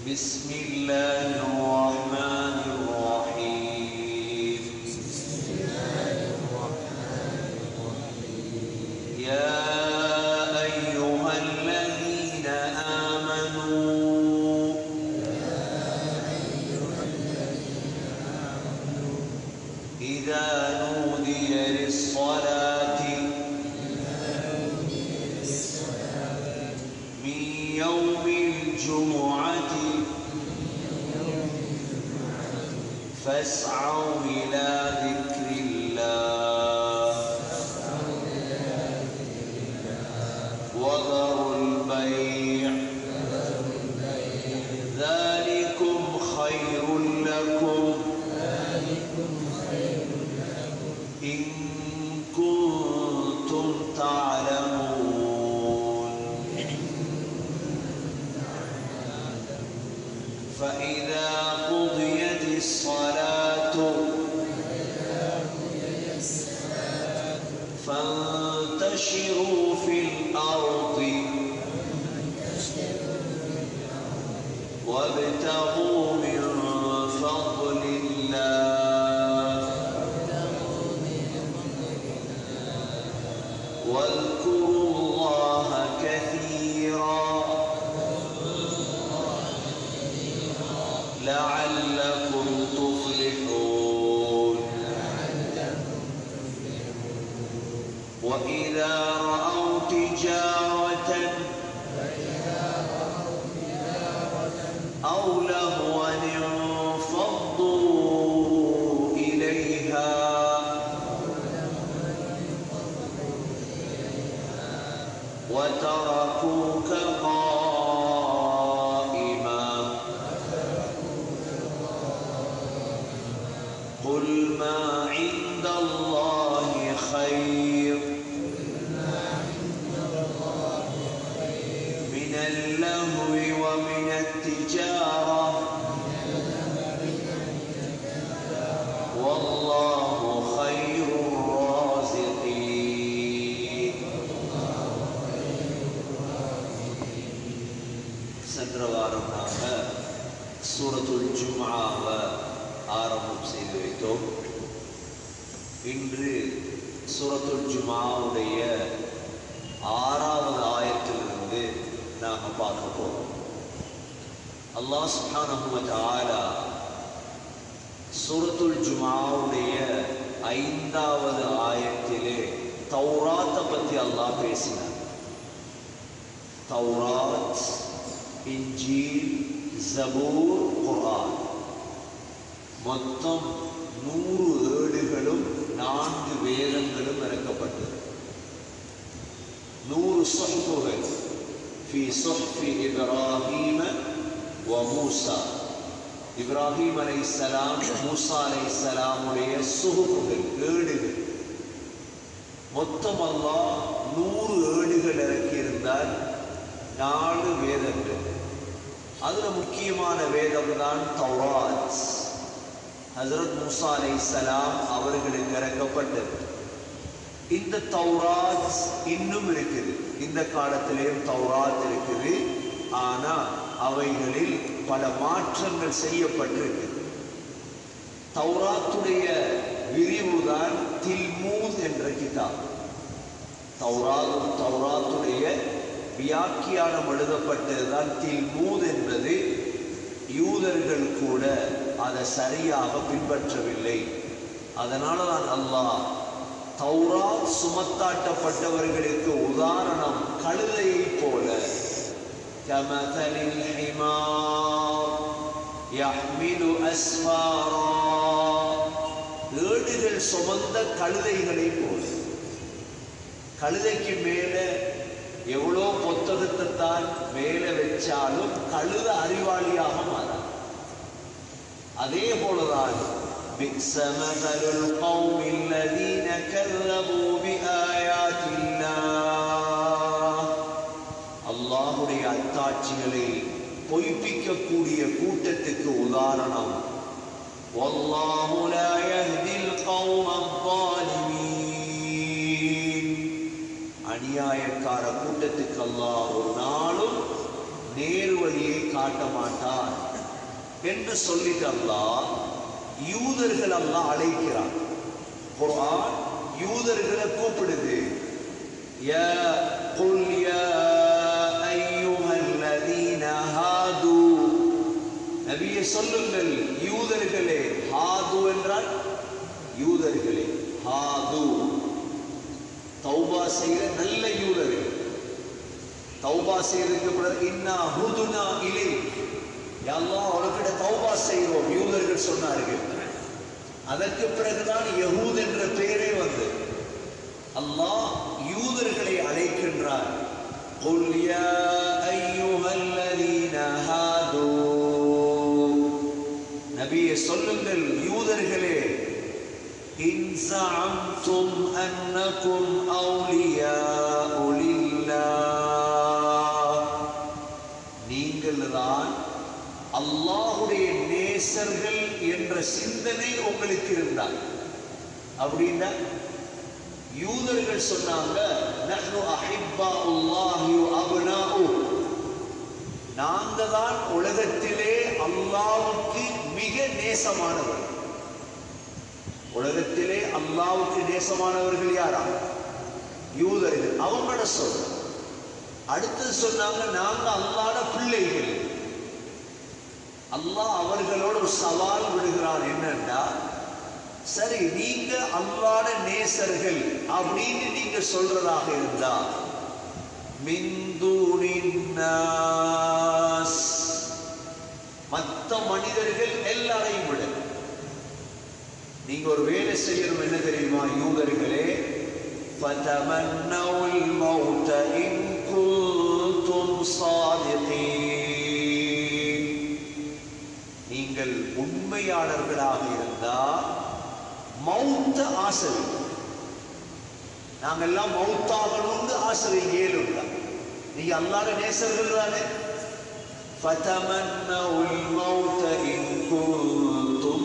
بسم الله الرحمن الرحيم يا أيها الذين آمنوا إذا نودي للصلاة من يوم الجمعة فاسعوا إلى ذكر الله وذروا البيع ذلكم خير لكم إن كنتم تعلمون فإذا قضيت الصلاة فانتشروا في الأرض وابتغوا من فضل الله واذكروا الله كثيرا لعلكم تفلحون وإذا رأوا تجارة أو لهوا انفضوا إليها وتركوك قائما قل ما عند الله خير من اللهو ومن التجارة والله خير الرازقين சென்ற வாரம் நாம சூரத்துல் ஜும்ஆவை ஆரம்பம் செய்து வைத்தோம் இன்று சூரத்துல் ஜும்ஆவுடைய ஆறாவது ஆயத்திலிருந்து நாம பார்க்க போறோம் அல்லாஹ் சுப்ஹானஹு வ தஆலா சூரத்துல் ஜும்ஆவுடைய ஐந்தாவது ஆயத்திலே தௌராத்தை பத்தி அல்லாஹ் பேசினார் தௌராத் இன்ஜீல் ஜபூர் குர்ஆன் மொத்தம் நூறு ஏடுகளும் நான்கு வேதங்களும் இறக்கப்பட்டது நூறு சொஹ்புகள் في صحف إبراهيم وموسى இப்ராஹிம் அலை சலாம் மூசா அலை சலாமுடைய சுகுப்புகள் ஏடுகள் மொத்தம் அல்லாஹ் நூறு ஏடுகள் இறக்கியிருந்தால் நாலு வேதங்கள் அதுல முக்கியமான வேதம் தான் தௌராத் ஹசரத் மூசா அலை சலாம் அவர்களுக்கு இறக்கப்பட்டது இந்த தௌராத் இன்னும் இருக்குது இந்த காலத்திலேயும் தௌராத் இருக்குது ஆனா அவைகளில் பல மாற்றங்கள் செய்யப்பட்டிருக்கு தௌராத்துடைய விரிவுதான் தில்மூத் என்ற கிதாப் தௌராத் தௌராத்துடைய வியாக்கியானம் எழுதப்பட்டதுதான் தில்மூத் என்பது யூதர்கள் கூட அதை சரியாக பின்பற்றவில்லை அதனால தான் அல்லாஹ் தௌராத் சுமத்தாட்டப்பட்டவர்களுக்கு உதாரணம் கழுதையை போல كمثل الحمار يحمل أسفارا ஏடுகள் சுமந்த கழுதைகளை போல கழுதைக்கு மேல எவ்வளோ புத்தகத்தை தான் மேல வச்சாலும் கழுத அறிவாளியாக மாறாது அதே போலதான் بئس مثل القوم الذين كذبوا بآيات الله அல்லாஹுடைய அத்தாட்சிகளை பொய்ப்பிக்கக்கூடிய கூட்டத்துக்கு உதாரணம் والله لا يهدي القوم الظالمين அநியாயக்கார கூட்டத்துக்கு அல்லாஹ் ஒரு நாளும் நேரு வழியை காட்ட மாட்டான் என்று சொல்லிட்டு அல்லாஹ் யூதர்கள் அல்லாஹ் அழைக்கிறான் குர்ஆன் யூதர்களை கூப்பிடுது யா குல் யா அய்யுஹல்லதீன ஹாது நபியே சொல்லுங்கள் யூதர்களே ஹாது என்றால் யூதர்களே ஹாது தௌபா செய்கிற நல்ல யூதர்கள் தௌபா செய்யறதுக்கு பிறகு இன்னா ஹுதுனா இலை எல்லாம் அவர்கிட்ட தௌபா செய்கிறோம் யூதர்கள் சொன்னார்கள் அதற்கு பிறகுதான் யஹூத் என்ற பெயரே வந்து அல்லாஹ் யூதர்களை அழைக்கின்றார் قل يا أيها الذين هادوا நபியே சொல்லுங்கள் யூதர்களே إن زعمتم أنكم أولياء لله நீங்கள் தான் அல்லாஹுடைய நேசர்கள் என்ற சிந்தனை உங்களுக்கு இருந்தால் அப்படின்னா யூதர்கள் சொன்னாங்க நஹ்னு அஹிப்பாஉல்லாஹி வ அப்னாஉ நாங்க தான் உலகத்திலே அல்லாஹ்வுக்கு மிக நேசமானவர் உலகத்திலே அல்லாஹ்வுக்கு நேசமானவர்கள் யாரா யூதர்கள் அவங்களோட சொல் அடுத்தது சொன்னாங்க நாங்க அல்லாஹ்ட பிள்ளைகள் அல்லாஹ் அவர்களோட ஒரு சவால் விடுகிறான் என்னன்னா சரி நீங்க அல்லாட நேசர்கள் அப்படின்னு நீங்க சொல்றதாக இருந்தா மிந்துனின்னாஸ் மற்ற மனிதர்கள் எல்லாரையும் விட நீங்க ஒரு வேலை செய்யணும் என்ன தெரியுமா யூதர்களே فتمنوا الموت إن كنتم صادقين நீங்கள் உண்மையாளர்களாக இருந்தால் மௌத்த ஆசை நாங்கெல்லாம் மௌத்தாகணும்னு ஆசை ஏழுங்க நீங்க அல்லாத நேசர்கள் தானே فتمنوا الموت إن كنتم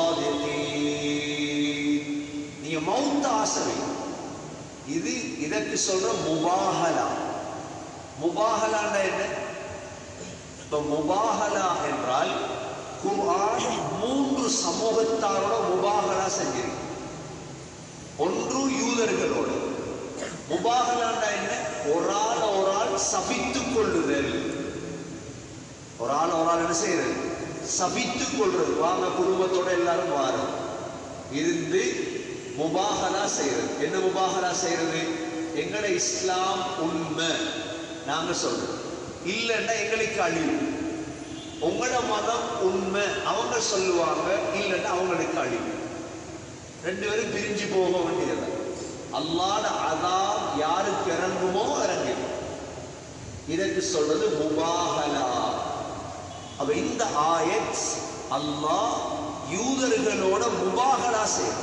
صادقين நீங்க மௌத்த ஆசை இது இதற்கு சொல்ற முபாஹலா முபாஹலான்னா என்ன இப்ப முபாஹலா என்றால் குர்ஆன் மூன்று சமூகத்தாரோட முபாகலா செஞ்சிருக்கு ஒன்று யூதர்களோட முபாகலாண்டா என்ன ஒரு ஆள் ஒரு ஆள் சபித்துக் கொள்ளுதல் ஒரு ஆள் ஒரு ஆள் என்ன செய்யறது சபித்துக் கொள்றது வாங்க குடும்பத்தோட எல்லாரும் வாரம் இருந்து முபாகலா செய்யறது என்ன முபாகலா செய்யறது எங்கட இஸ்லாம் உண்மை நாங்க சொல்றோம் இல்லைன்னா எங்களுக்கு அழிவு உங்களோட மதம் உண்மை அவங்க சொல்லுவாங்க இல்லைன்னா அவங்களுக்கு அழிவு ரெண்டு பேரும் பிரிஞ்சு போக வேண்டியது அல்லாட அதாம் யாருக்கு இறங்குமோ இறங்கும் இதற்கு சொல்றது முபாகலா அப்ப இந்த ஆயத் அல்லாஹ் யூதர்களோட முபாகலா செய்யும்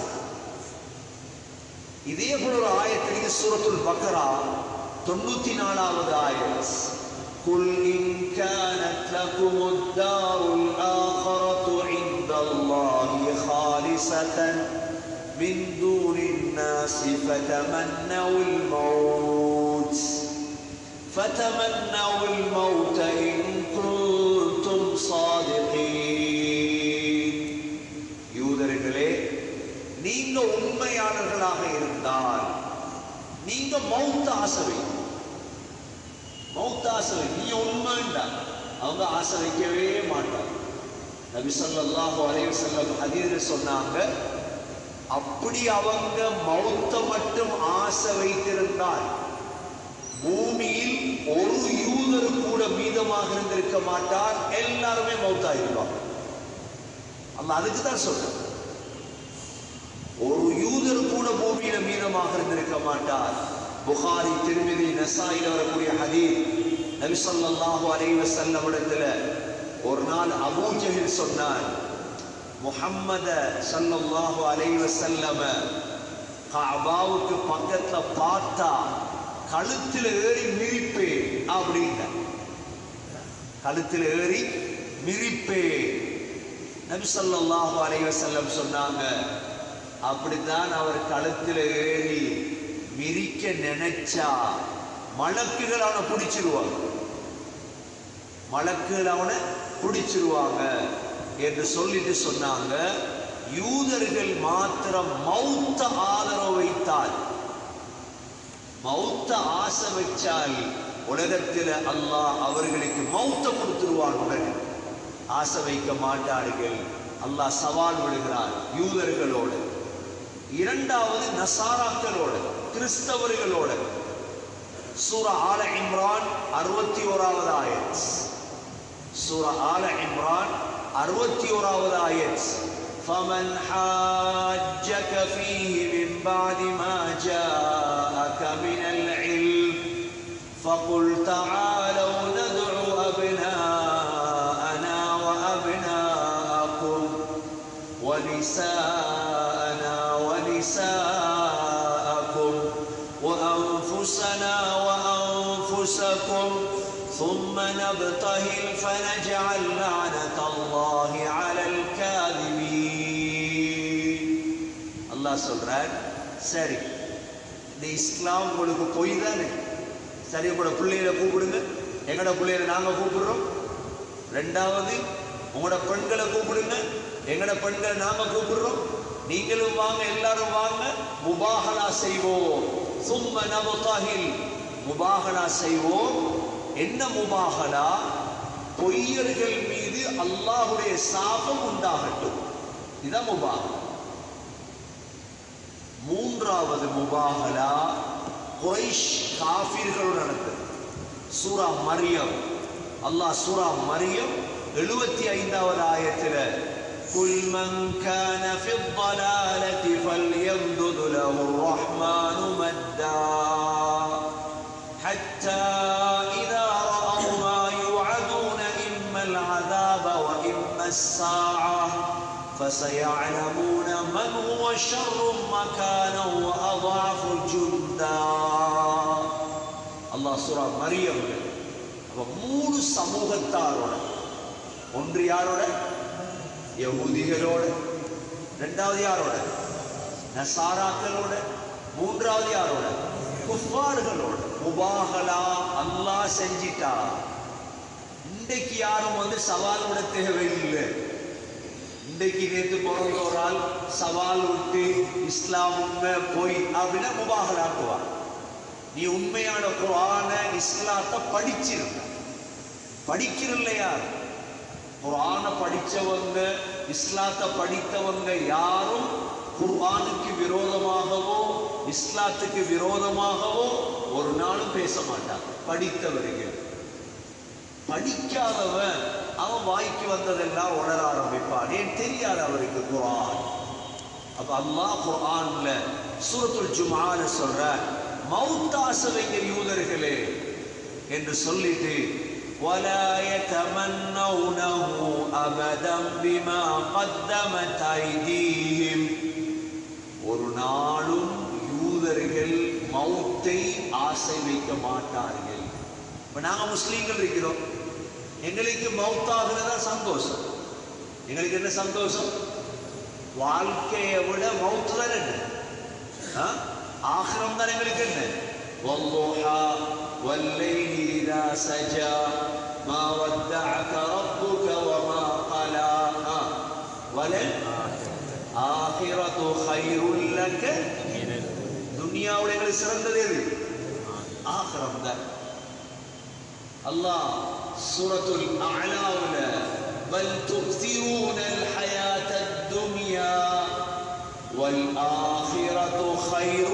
இதே போல ஒரு ஆயத்திற்கு சூரத்துல் பக்கரா தொண்ணூத்தி நாலாவது ஆயத் قل إن كانت لكم الدار الآخرة عند الله خالصة من دون الناس فتمنوا الموت فتمنوا الموت إن كنتم صادقين யூதர்களே நீங்க உண்மையாளர்களாக இருந்தால் நீங்க மௌத்த ஆசை மௌத்த ஆசை நீ உண்மைண்டா அவங்க ஆசை வைக்கவே மாட்டாங்க நபி ஸல்லல்லாஹு அலைஹி வஸல்லம் ஹதீஸ்ல சொன்னாங்க அப்படி அவங்க மௌத்த மட்டும் ஆசை வைத்திருந்தால் பூமியில் ஒரு யூதர் கூட மீதமாக இருந்திருக்க மாட்டார் எல்லாருமே மௌத்தாயிருப்பாங்க அல்லாஹ் அதுக்கு தான் சொல்றேன் ஒரு யூதர் கூட பூமியில மீதமாக இருந்திருக்க மாட்டார் புகாரி திருமிதி நசாயில வரக்கூடிய ஹதீர் நபி ஸல்லல்லாஹு அலைஹி வஸல்லம் இடத்துல ஒரு நாள் அபூ ஜஹில் சொன்னான் முஹம்மத ஸல்லல்லாஹு அலைஹி வஸல்லம கஅபாவுக்கு பக்கத்துல பார்த்தா கழுத்துல ஏறி மிரிப்பே அப்படின்ன கழுத்துல ஏறி மிரிப்பே நபி ஸல்லல்லாஹு அலைஹி வஸல்லம் சொன்னாங்க அப்படித்தான் அவர் கழுத்துல ஏறி மிரிக்க நினைச்சா மலக்குகள் அவனை பிடிச்சிருவாங்க மலக்குகள் அவனை பிடிச்சிருவாங்க என்று சொல்லிட்டு சொன்னாங்க யூதர்கள் மாத்திரம் மௌத்த ஆதரவு வைத்தால் மௌத்த ஆசை வச்சால் உலகத்தில் அல்லாஹ் அவர்களுக்கு மௌத்த கொடுத்துருவான் உடனே ஆசை வைக்க மாட்டார்கள் அல்லாஹ் சவால் விடுகிறார் யூதர்களோடு இரண்டாவது நசாராக்களோடு கிறிஸ்தவர்களோட சூரா ஆல இம்ரான் அறுபத்தி ஓராவது ஆயத் சூரா ஆல இம்ரான் அறுபத்தி ஓராவது ஆயத் فمن حاجك فيه من بعد ما جاءك من العلم فقل تعالوا ندعو أبناءنا وأبناءكم ونساءنا ونساءكم وأنفسنا وأنفسكم ثم نبتهل فنجعل لعنة الله على الكاذبين الله சொல்றார் சரி இந்த இஸ்லாம் உங்களுக்கு பொய் தானே சரி உங்களோட பிள்ளைகளை கூப்பிடுங்க எங்களோட பிள்ளைகளை நாங்க கூப்பிடுறோம் ரெண்டாவது உங்களோட பெண்களை கூப்பிடுங்க எங்களோட பெண்களை நாங்க கூப்பிடுறோம் நீங்களும் வாங்க எல்லாரும் வாங்க முபாகலா செய்வோம் சும்ம நபதாகில் முபாகலா செய்வோம் என்ன முபாகலா பொய்யர்கள் மீது அல்லாஹுடைய சாபம் உண்டாகட்டும் இதான் முபாகலா மூன்றாவது முபாகலா குறைஷ் காஃபிர்களோடு நடந்தது சூரா மரியம் அல்லாஹ் சூரா மரியம் எழுபத்தி ஐந்தாவது ஆயத்தில் قل من كان في الضلالة فليمدد له الرحمن مدا حتى إذا رأوا ما يوعدون إما العذاب وإما الساعة فسيعلمون من هو شر مكانا وأضعف جندا அல்லாஹ் சூரா மரியம் அப்ப மூணு சமூகத்தாரோட ஒன்று யாரோட யகூதிகளோட ரெண்டாவது யாரோட நசாராக்களோட மூன்றாவது யாரோட குஃபார்களோட முபாகலா அல்லாஹ் செஞ்சிட்டா இன்றைக்கு யாரும் வந்து சவால் விட தேவையில்லை இன்றைக்கு நேற்று பிறந்த ஒரு ஆள் சவால் விட்டு இஸ்லாம் உண்மை போய் அப்படின்னா முபாகலாக்குவான் நீ உண்மையான குரான இஸ்லாத்தை படிச்சிருக்க படிக்கிறல்ல யார் குரான படிச்சவங்க இஸ்லாத்தை படித்தவங்க யாரும் குர்ஆனுக்கு விரோதமாகவோ இஸ்லாத்துக்கு விரோதமாகவோ ஒரு நாளும் பேச மாட்டாங்க படித்தவர்கள் படிக்காதவன் அவன் வாய்க்கு வந்ததெல்லாம் உணர ஆரம்பிப்பான் ஏன் தெரியாது அவருக்கு குரான் அப்ப அல்லாஹ் குர்ஆன்ல சூரத்துல் ஜுமால சொல்ற மௌத்தாச வைங்க யூதர்களே என்று சொல்லிட்டு ولا يتمنونه أبدا بما قدمت أيديهم ஒரு நாளும் யூதர்கள் மௌத்தை ஆசை வைக்க மாட்டார்கள் இப்ப நாங்க முஸ்லீம்கள் இருக்கிறோம் எங்களுக்கு மௌத்தாகிறதா சந்தோஷம் எங்களுக்கு என்ன சந்தோஷம் வாழ்க்கையை விட மௌத்து தான் என்ன ஆ? ஆகிரம் தான் எங்களுக்கு என்ன والضحى والليل إذا سجى ما ودعك ربك وما قلى آه. وللآخرة خير لك துனியாவோட எங்களுக்கு சிறந்தது எது ஆகிரம் தான் அல்லாஹ் சூரத்துல் அலாவுல بل تؤثرون الحياة الدنيا والآخرة خير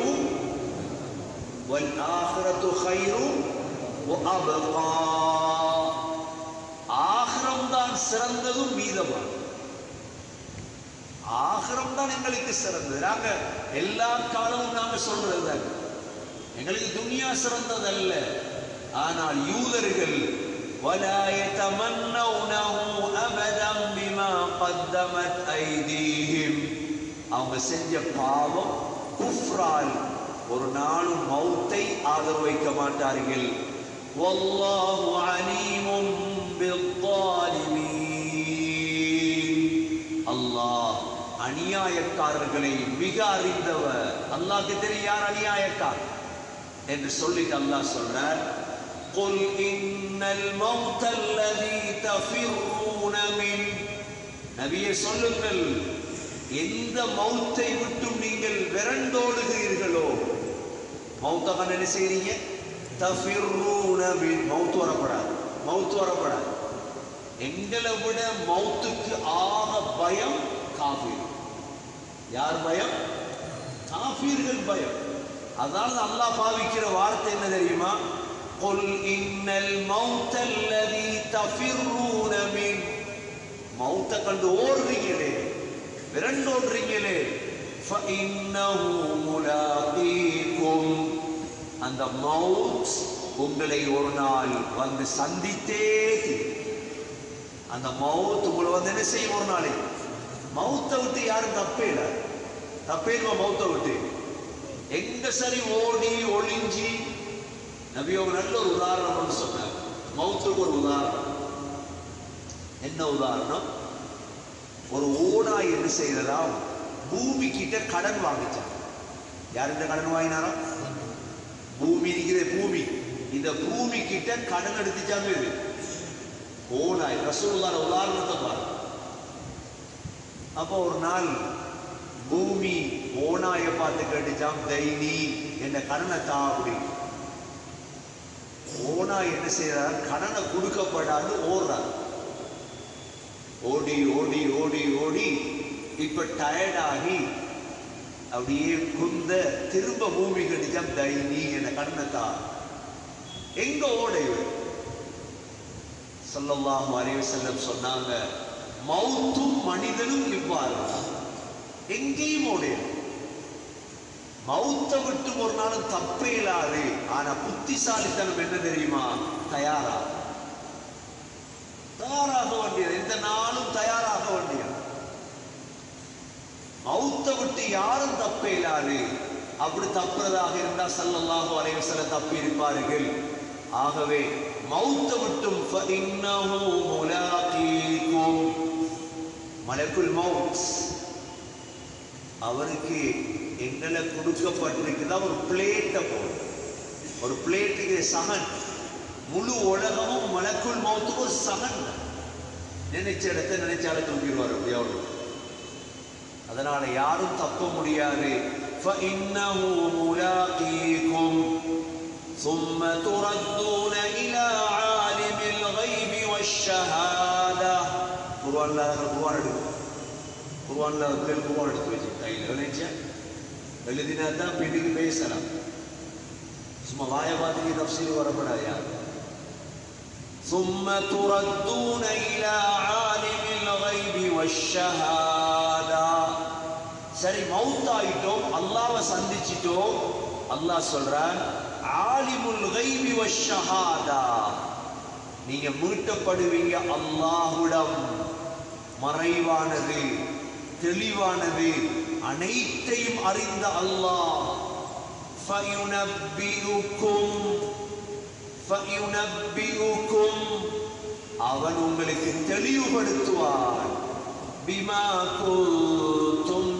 والآخرة خير وأبقى ஆகிரம் தான் சிறந்ததும் மீதமான ஆகிரம் தான் எங்களுக்கு சிறந்தது நாங்க எல்லா காலமும் நாங்க சொல்றது தான் எங்களுக்கு துனியா சிறந்ததல்ல ஆனால் யூதர்கள் ولا يتمنونه أبدا بما قدمت أيديهم அவங்க செஞ்ச பாவம் குஃப்ரால் ஒரு நாளும் மௌத்தை ஆதரவு வைக்க மாட்டார்கள் والله عليم بالظالمين அல்லாஹ் அநியாயக்காரர்களை மிக அறிந்தவர் அல்லாஹ்க்கு தெரியும் யார் அநியாயக்கார் என்று சொல்லிட்டு அல்லாஹ் சொல்றார் قل إن الموت الذي تفرون منه நபியே சொல்லுங்கள் எந்த மௌத்தை விட்டும் நீங்கள் விரண்டோடுகிறீர்களோ மௌத்த கண்டு என்ன செய்றீங்க தஃபிர்ரூன மின் மௌத் வரப்படாது மௌத் வரப்படாது எங்களை விட மௌத்துக்கு ஆக பயம் காஃபீர் யார் பயம் காஃபீர்கள் பயம் அதனால அல்லாஹ் பாவிக்கிற வார்த்தை என்ன தெரியுமா قل إن الموت الذي تفرون منه மௌத்த கண்டு ஓடுறீங்களே விரண்டோடுறீங்களே فإنه ملاقيكم அந்த மவுத் உங்களை ஒரு நாள் வந்து சந்தித்தே தீரும். அந்த மவுத் உங்களை வந்து என்ன செய்யும் ஒரு நாளை மவுத்தை விட்டு யாரும் தப்பே இல்லை தப்பே இல்லை மவுத்தை விட்டு எங்க சரி ஓடி ஒளிஞ்சி நபியோக நல்ல ஒரு உதாரணம் ஒன்று சொன்னார் மவுத்துக்கு ஒரு உதாரணம் என்ன உதாரணம் ஒரு ஓனாய் என்ன செய்யறதா பூமி கிட்ட கடன் வாங்கிச்சான் யார் இந்த கடன் வாங்கினாரா பூமி இருக்கிற பூமி இந்த பூமி கிட்ட கடன் எடுத்துச்சாங்க இது ஓனாய் ரசூலுல்லாஹ் உதாரணத்தை பாரு அப்போ ஒரு நாள் பூமி ஓனாய பார்த்து கேட்டுச்சாம் தைனி என்ன கடனை தா அப்படின்னு ஓனாய் என்ன செய்யறாரு கடனை கொடுக்கப்படாது ஓடுறார் ஓடி ஓடி ஓடி ஓடி இப்ப டயர்டாகி அப்படியே குந்த திரும்ப பூமி கடிச்சம் தைனி என்ன கடனத்தா எங்க ஓட இவர் ஸல்லல்லாஹு அலைஹி வஸல்லம் சொன்னாங்க மௌத்தும் மனிதனும் இவ்வாறு எங்கேயும் ஓடையும் மௌத்தை விட்டு ஒரு நாளும் தப்பே இல்லாது ஆனா புத்திசாலித்தனம் என்ன தெரியுமா தயாரா தயாராக வேண்டியது எந்த நாளும் தயாராக வேண்டியது மௌத்தை விட்டு யாரும் தப்பே இல்லாது அப்படி தப்புறதாக இருந்தா ஸல்லல்லாஹு அலைஹி வஸல்லம் தப்பி இருப்பார்கள் ஆகவே மௌத்தை விட்டும் فإنه ملاقيكم மலக்குல் மவுத் அவருக்கு எங்களை கொடுக்கப்பட்டிருக்குதா ஒரு பிளேட்டை போல ஒரு பிளேட்டுக்கு சகன் முழு உலகமும் மலக்குள் மௌத்துக்கு ஒரு சகன் நினைச்ச இடத்தை நினைச்சாலே தூக்கிடுவார் அப்படி அவ்வளவு அதனால யாரும் தப்ப முடியாது فإنه ملاقيكم ثم تردون إلى عالم الغيب والشهادة குர்ஆன்ல குர்ஆன் எடுக்கும் குர்ஆன்ல பேர் குர்ஆன் எடுத்து வச்சு கையில் எழுதிச்சா எழுதினா தான் வீட்டுக்கு பேசலாம் சும்மா வாய பார்த்துக்கு தப்சீல் வரப்படாது யார் ثم تردون إلى عالم الغيب والشهادة சரி மௌத்தாயிட்டோம் அல்லாவை சந்திச்சிட்டோம் அல்லாஹ் சொல்றான் ஆலிமுல் கைபி வஷஹாதா நீங்க மீட்டப்படுவீங்க அல்லாஹ்விடம் மறைவானது தெளிவானது அனைத்தையும் அறிந்த அல்லாஹ் ஃபயுனப்பியுக்கும் ஃபயுனப்பியுக்கும் அவன் உங்களுக்கு தெளிவுபடுத்துவான் பிமா குந்தும்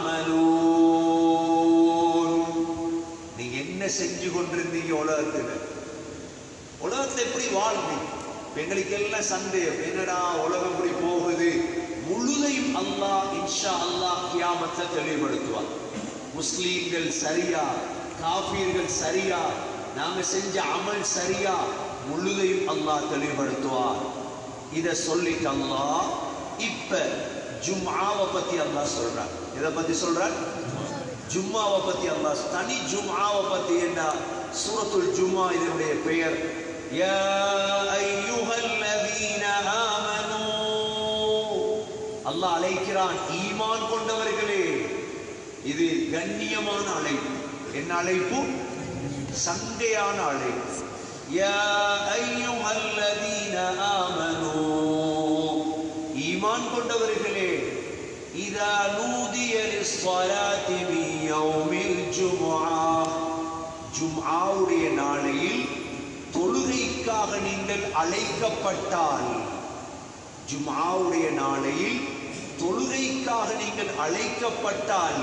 தாமலூன் நீங்க என்ன செஞ்சு கொண்டிருந்தீங்க உலகத்துல உலகத்துல எப்படி வாழ்ந்தீங்க இப்ப எங்களுக்கு எல்லாம் சந்தேகம் என்னடா உலகம் இப்படி போகுது முழுதையும் அல்லாஹ் இன்ஷா அல்லாஹ் கியாமத்தை தெளிவுபடுத்துவார் முஸ்லீம்கள் சரியா காபீர்கள் சரியா நாங்க செஞ்ச அமல் சரியா முழுதையும் அல்லாஹ் தெளிவுபடுத்துவார் இத சொல்லிட்டு அல்லாஹ் இப்ப ஜும்ஆவை பத்தி அல்லாஹ் சொல்றார் இத பத்தி சொல்றார் ஜும்மாவை பத்தி அல்லாஹ் தனி ஜும்ஆவை பத்தி என்ன சூரத்துல் ஜும்மா இதனுடைய பெயர் யா அய்யுஹல்லதீன ஆமனூ அல்லாஹ் அழைக்கிறான் ஈமான் கொண்டவர்களே இது கண்ணியமான அழைப்பு என்ன அழைப்பு சங்கையான அழைப்பு யா அய்யுஹல்லதீன ஆமனூ ஈமான் கொண்டவர்களே இதா நூதிய லிஸ்ஸலாத்தி மின் யௌமில் ஜும்ஆ ஜும்ஆவுடைய நாளையில் தொழுகைக்காக நீங்கள் அழைக்கப்பட்டால் ஜும்ஆவுடைய நாளையில் தொழுகைக்காக நீங்கள் அழைக்கப்பட்டால்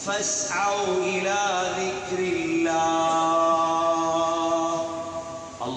ஃபஸ்அவு இலா ذِكْرِ اللَّهِ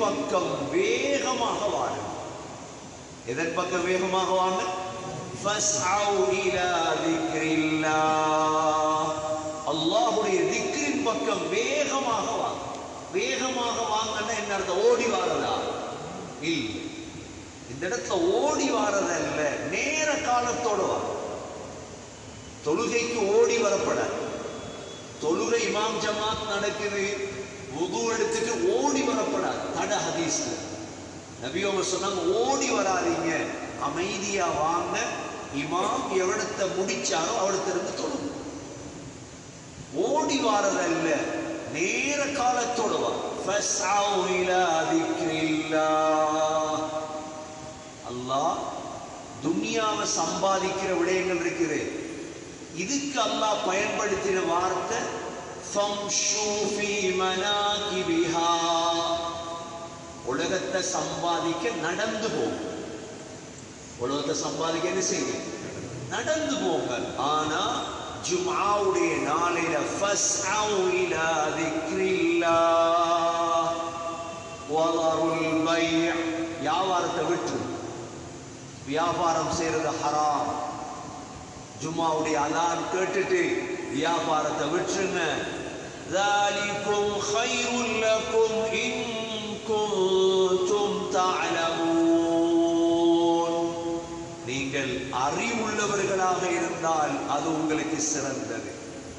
பக்கம் வேகமாக வாழும் எதன் பக்கம் வேகமாக வாங்க ஃபஸ்அவு இலா திக்ரில்லாஹ் அல்லாஹ்வுடைய திக்ரின் பக்கம் வேகமாக வாங்க வேகமாக வாங்கன்னா என்ன அர்த்தம் ஓடி வாரதா இல்ல இந்த இடத்துல ஓடி வாரதல்ல நேர காலத்தோட வா தொழுகைக்கு ஓடி வரப்படாது தொழுகை இமாம் ஜமாத் நடக்குது உது எடுத்துட்டு ஓடி வரப்படாது தட ஹதீஸ்ல நபி அவங்க சொன்னாங்க ஓடி வராதீங்க அமைதியா வாங்க இமாம் எவ்வளத்தை முடிச்சாரோ அவடத்திலிருந்து தொழும் ஓடி வாரதல்ல நேர காலத்தோட வா ஃபஸ்அவு இலா திக்ரில்லாஹ் அல்லாஹ் துனியாவை சம்பாதிக்கிற விடயங்கள் இருக்குது இதுக்கு அல்லாஹ் பயன்படுத்தின வார்த்தை ஃபம்ஷு ஃபீ மனாகிபிஹா உலகத்தை சம்பாதிக்க நடந்து போகும் உலகத்தை சம்பாதிக்க என்ன செய்யுங்க நடந்து போங்க ஆனா ஜும்ஆவுடைய நாளையில ஃபஸ்அவு இலா திக்ரில்லாஹ் வதருல் பைஅ வியாபாரத்தை விட்டு வியாபாரம் செய்யறது ஹராம் ஜும்மாவுடைய அலான் கேட்டுட்டு வியாபாரத்தை விட்டுருங்க ذلكم خير لكم إن كنتم تعلمون நீங்கள் அறிவுள்ளவர்களாக இருந்தால் அது உங்களுக்கு சிறந்தது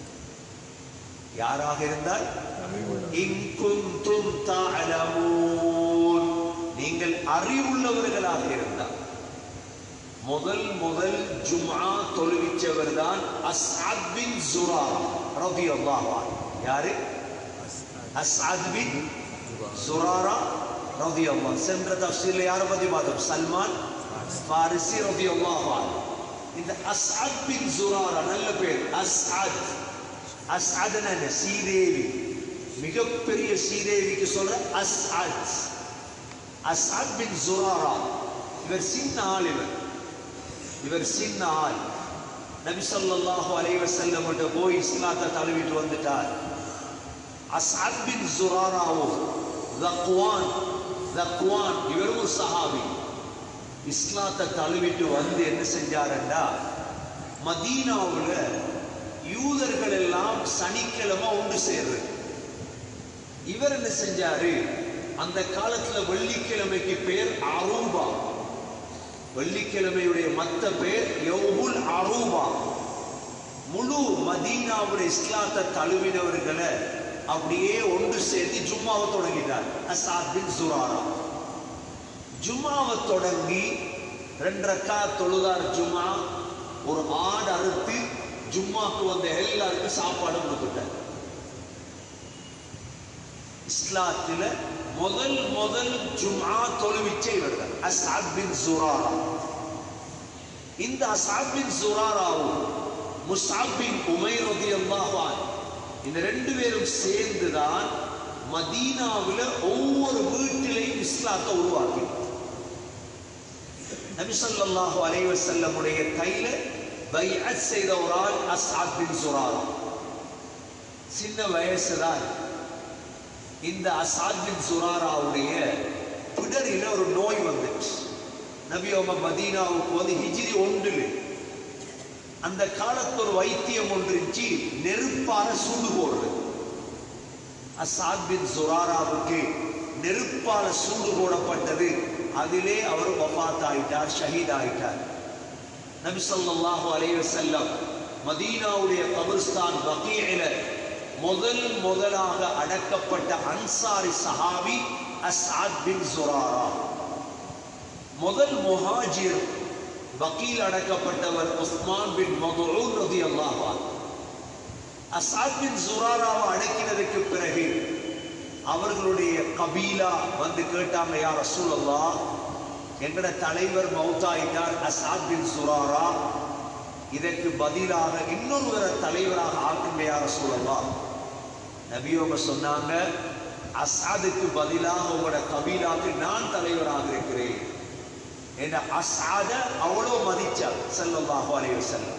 யாராக இருந்தால் இன் குந்தும் தஅலமூன் நீங்கள் அறிவுள்ளவர்களாக இருந்தால் முதல் முதல் ஜும்ஆ தொழுவிச்சவர் தான் அஸ்அத் பின் ஜுராரா ரலியல்லாஹு அன்ஹு யாரு அஸ்அத் பின் ஜுராரா ரலியல்லாஹு சென்ற தஃசீர்ல யாரை பத்தி பார்த்தோம் சல்மான் ஃபாரிசி ரலியல்லாஹு அன்ஹு இந்த அஸ்அத் பின் ஜுராரா நல்ல பேர் அஸ்அத் அஸ்அத்னா என்ன சீதேவி மிகப்பெரிய சீதேவிக்கு சொல்ற அஸ்அத் அஸ்அத் பின் ஜுராரா இவர் சின்ன ஆள் இவர் இவர் சின்ன ஆள் நபி ஸல்லல்லாஹு அலைஹி வஸல்லம் கிட்ட போய் இஸ்லாத்தை தழுவிட்டு வந்துட்டார் அஸ்அத் பின் ஜுராராவோ தக்வான் தக்வான் இவர் ஒரு சஹாபி இஸ்லாத்தை தழுவிட்டு வந்து என்ன செஞ்சாருன்னா மதீனாவுல யூதர்கள் எல்லாம் சனிக்கிழமை ஒன்று சேர்றது இவர் என்ன செஞ்சாரு அந்த காலத்துல வெள்ளிக்கிழமைக்கு பேர் அரூபா வெள்ளிக்கிழமையுடைய மத்த பேர் யௌமுல் அரூபா முழு மதீனாவுடைய இஸ்லாத்தை தழுவினவர்களை அப்படியே ஒன்று சேர்த்து ஜும்மாவை தொடங்கிட்டார் அசாத் பின் சுராரா ஜும்மாவை தொடங்கி ரெண்டு ரக்கா தொழுதார் ஜும்மா ஒரு ஆடு அறுத்து ஜும்மாக்கு வந்த எல்லாருக்கும் சாப்பாடு கொடுத்துட்டார் இஸ்லாத்துல முதல் முதல் ஜும்ஆ தொழுவிச்ச இவர்கள் அஸ்அத் பின் சுராரா இந்த அஸ்அத் பின் சுராராவும் முஸ்அப் பின் உமைர் ரலியல்லாஹு அன்ஹு இந்த ரெண்டு பேரும் சேர்ந்துதான் மதீனாவுல ஒவ்வொரு வீட்டிலையும் இஸ்லாத்தை உருவாக்கி நபி ஸல்லல்லாஹு அலைஹி வஸல்லமுடைய கையில பைஅத் செய்த ஒரு ஆள் அஸ்அத் பின் சுராரா சின்ன வயசுதான் இந்த அசாத் பின் சுராராவுடைய பிடரில ஒரு நோய் வந்துச்சு நபி அவங்க மதீனாவுக்கு வந்து ஹிஜ்ரி ஒன்றில் அந்த காலத்து ஒரு வைத்தியம் ஒன்று இருந்துச்சு நெருப்பால சூடு போடுறது அசாத் பின் சுராராவுக்கு நெருப்பால சூடு போடப்பட்டது அதிலே அவர் வஃபாத் ஆயிட்டார் ஷஹீத் ஆயிட்டார் நபி ஸல்லல்லாஹு அலைஹி வஸல்லம் மதீனாவுடைய கபிர்ஸ்தான் பகீஇல முதல் முதலாக அடக்கப்பட்ட அன்சாரி சஹாபி அஸ்ஆத் பின் சுராரா முதல் முஹாஜிர் பக்கீல் அடக்கப்பட்டவர் உஸ்மான் பின் மதுஊன் ரலியல்லாஹு அன்ஹு அஸ்ஆத் பின் சுராராவை அடக்கினதுக்கு பிறகு அவர்களுடைய கபீலா வந்து கேட்டாங்க யா ரசூலல்லாஹ் எங்கட தலைவர் மௌத்தாயிட்டார் அஸ்ஆத் பின் சுராரா இதற்கு பதிலாக இன்னொருவரை தலைவராக ஆக்குங்க யா ரசூலல்லாஹ் நபியோங்க சொன்னாங்க அசாதுக்கு பதிலாக உங்களோட கபீலாக்கு நான் தலைவராக இருக்கிறேன் என்ற அசாத அவ்வளோ மதிச்சார் ஸல்லல்லாஹு அலைஹி வஸல்லம்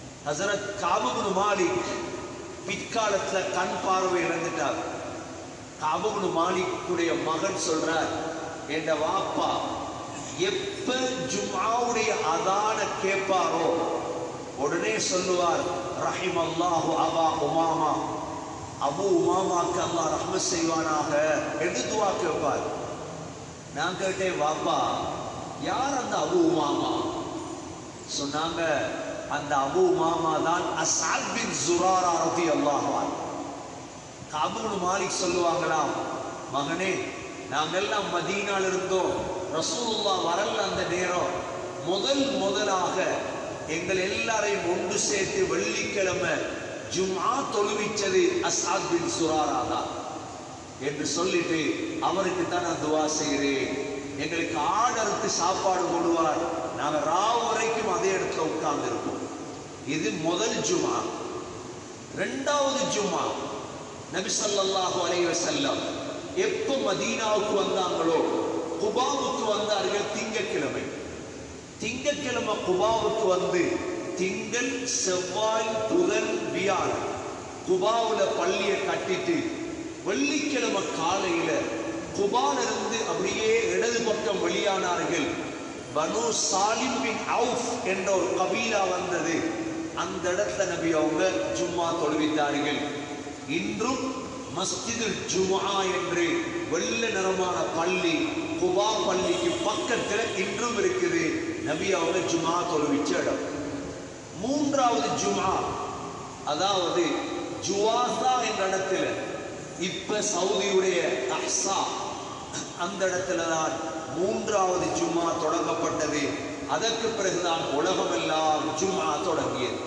ஹஸரத் காபுப்னு மாலிக் பிற்காலத்துல கண் பார்வை இழந்துட்டார் காபுனு மாலிக்குடைய மகன் சொல்றார் என்ற வாப்பா எப்ப ஜும்ஆவுடைய அதான கேட்பாரோ உடனே சொல்லுவார் ரஹிம் அல்லாஹு அபா உமாமா அபு உமாமாக்கு அல்லாஹ் ரஹ்மத் செய்வானாக என்று துவா கேட்பார் நான் கேட்டேன் வாப்பா யார் அந்த அபு உமாமா சொன்னாங்க அந்த அபு உமாமா தான் அசாத் பின் ஜுராரா ரலியல்லாஹு அன்ஹு காபுல் மாலிக் சொல்லுவாங்களாம் மகனே நாங்கெல்லாம் மதீனால இருந்தோம் ரசூலுல்லா வரல அந்த நேரம் முதல் முதலாக எங்கள் எல்லாரையும் ஒன்று சேர்த்து வெள்ளிக்கிழமை ஜும்ஆ தொழுவிச்சது அசாத் பின் சுராரா தான் என்று சொல்லிட்டு அவருக்கு தான் நான் துவா செய்கிறேன் எங்களுக்கு ஆடறுத்து சாப்பாடு போடுவார் நாங்கள் ராவ் வரைக்கும் அதே இடத்துல உட்கார்ந்து இருப்போம் இது முதல் ஜுமா ரெண்டாவது ஜுமா நபி ஸல்லல்லாஹு அலைஹி வஸல்லம் எப்போ மதீனாவுக்கு வந்தாங்களோ குபாவுக்கு வந்தார்கள் திங்கட்கிழமை திங்கட்கிழமை குபாவுக்கு வந்து திங்கள் செவ்வாய் புதன் வியாழன் குபாவுல பள்ளியை கட்டிட்டு வெள்ளிக்கிழமை காலையில குபால இருந்து அப்படியே இடது பக்கம் வெளியானார்கள் பனு சாலிம் பின் அவுஃப் என்ற ஒரு கபீலா வந்தது அந்த இடத்துல நபி அவங்க ஜும்மா தொழுவித்தார்கள் இன்றும் மஸ்ஜிதுல் ஜும்ஆ என்று வெள்ளை நிறமான பள்ளி குபா பள்ளிக்கு பக்கத்துல இன்றும் இருக்குது நபி அவங்க ஜும்ஆ தொழுவிச்ச இடம் மூன்றாவது ஜும்ஆ அதாவது ஜுவாசா என்ற இடத்துல இப்ப சவுதியுடைய அஹ்சா அந்த இடத்துல தான் மூன்றாவது ஜும்ஆ தொடங்கப்பட்டது அதற்கு பிறகுதான் உலகமெல்லாம் ஜும்ஆ தொடங்கியது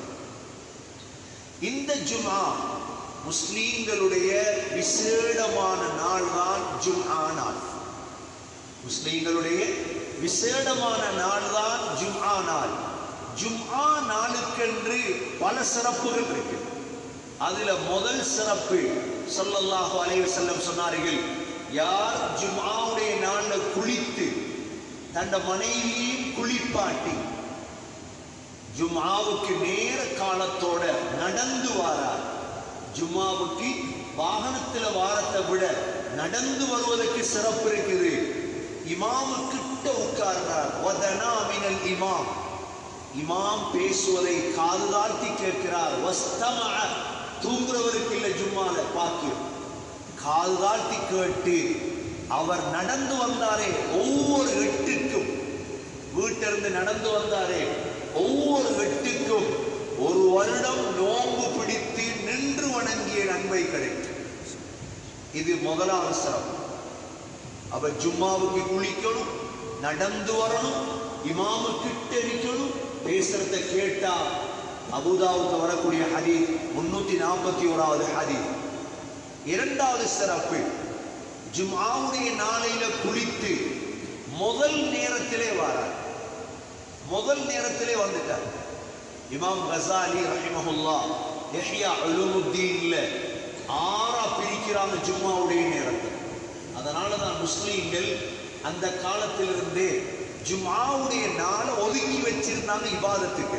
இந்த ஜும்ஆ முஸ்லீம்களுடைய விசேடமான நாள் தான் ஜும்ஆ நாள் முஸ்லீம்களுடைய விசேடமான நாள் தான் ஜும்ஆ நாள் ஜும்ஆ நாளுக்கென்று பல சிறப்புகள் இருக்கு அதுல முதல் சிறப்பு ஸல்லல்லாஹு அலைஹி வஸல்லம் சொன்னார்கள் யார் ஜும்ஆவுடைய நாள்ல குளித்து தன் மனைவியையும் குளிப்பாட்டி ஜும்ஆவுக்கு நேர காலத்தோட நடந்து வாரார் ஜும்மாவுக்கு வாகனத்துல வாரத்தை விட நடந்து வருவதற்கு சிறப்பு இருக்குது இமாமு கிட்ட உட்கார்றார் வதனா மினல் இமாம் இமாம் பேசுவதை காது தாழ்த்தி கேட்கிறார் வஸ்தமஅ தூங்குறவருக்கு இல்ல ஜும்மால பாக்கியம் காது தாழ்த்தி கேட்டு அவர் நடந்து வந்தாரே ஒவ்வொரு எட்டுக்கும் வீட்டிலிருந்து நடந்து வந்தாரே ஒவ்வொரு எட்டுக்கும் ஒரு வருடம் நோன்பு பிடித்து நின்று வணங்கிய நன்மை கிடைக்கும் இது முதலாவது சிறப்பு அப்ப ஜும்மாவுக்கு குளிக்கணும் நடந்து வரணும் இமாமு கிட்ட இருக்கணும் பேசுறத கேட்டா அபுதாவுக்கு வரக்கூடிய ஹதீஸ் முன்னூத்தி நாற்பத்தி ஓராவது ஹதீஸ் இரண்டாவது சிறப்பு ஜும்ஆவுடைய நாளையில குளித்து முதல் நேரத்திலே வரார் முதல் நேரத்திலே வந்துட்டார் இமாம் கசாலி ரஹிமஹுல்லா யஹ்யா உலூமுத்தீன்ல ஆறா பிரிக்கிறாங்க ஜும்மாவுடைய நேரத்தை அதனால தான் முஸ்லீம்கள் அந்த காலத்திலிருந்தே ஜும்ஆவுடைய நாளை ஒதுக்கி வச்சிருந்தாங்க இபாதத்துக்கு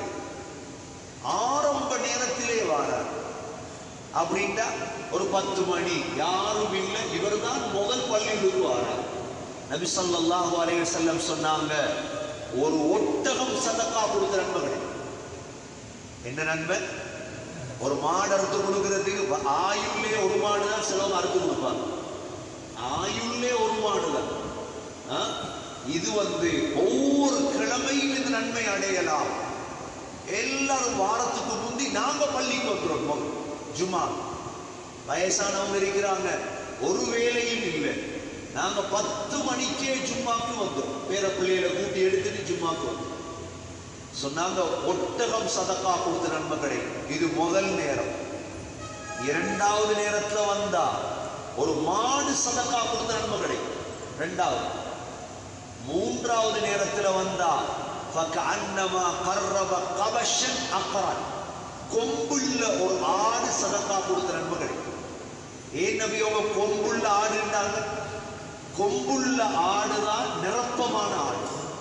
ஆரம்ப நேரத்திலே வாரார் அப்படின்ட்டா ஒரு பத்து மணி யாரும் இல்லை இவர்தான் முதல் பள்ளிகளுக்கு வாரார் நபி ஸல்லல்லாஹு அலைஹி வஸல்லம் சொன்னாங்க ஒரு ஒட்டகம் சதக்கா கொடுத்த நண்பர்கள் என்ன நண்பன் ஒரு மாடு அறுத்து கொடுக்கறதுக்கு வ- ஆயுள்லே ஒரு மாடு தான் சிலவங்க அறுத்து கொடுப்பாங்க ஆயுள்லே ஒரு மாடு தான் ஆ? இது வந்து ஒவ்வொரு கிழமையும் இந்த நன்மை அடையலாம் எல்லாரும் வாரத்துக்கு முந்தி நாங்க பள்ளிக்கு வந்துடும் மொ- ஜும்மா வயசானவங்க இருக்கிறாங்க ஒரு வேலையும் இல்லை நாங்க பத்து மணிக்கே ஜும்மாக்கு வந்தோம் பேர பிள்ளைகளை கூட்டி எடுத்துட்டு ஜும்மாக்கு வந்தோம் சொன்னாங்க ஒட்டகம் சதக்கா கொடுத்த நன்மை கிடைக்கும் இது முதல் நேரம் இரண்டாவது நேரத்துல வந்தா ஒரு மாடு சதக்கா கொடுத்த நன்மை கிடைக்கும் ரெண்டாவது மூன்றாவது நேரத்துல வந்தா فَكَأَنَّمَا قَرَّبَ قَبَشًا أَقْرَنَ கொம்புள்ள ஒரு ஆடு சதக்கா கொடுத்த நன்மை கிடைக்கும் ஏன் நபி அவங்க கொம்புள்ள ஆடுன்றாங்க கொம்புள்ள ஆடுதான் நிரப்பமான ஆடு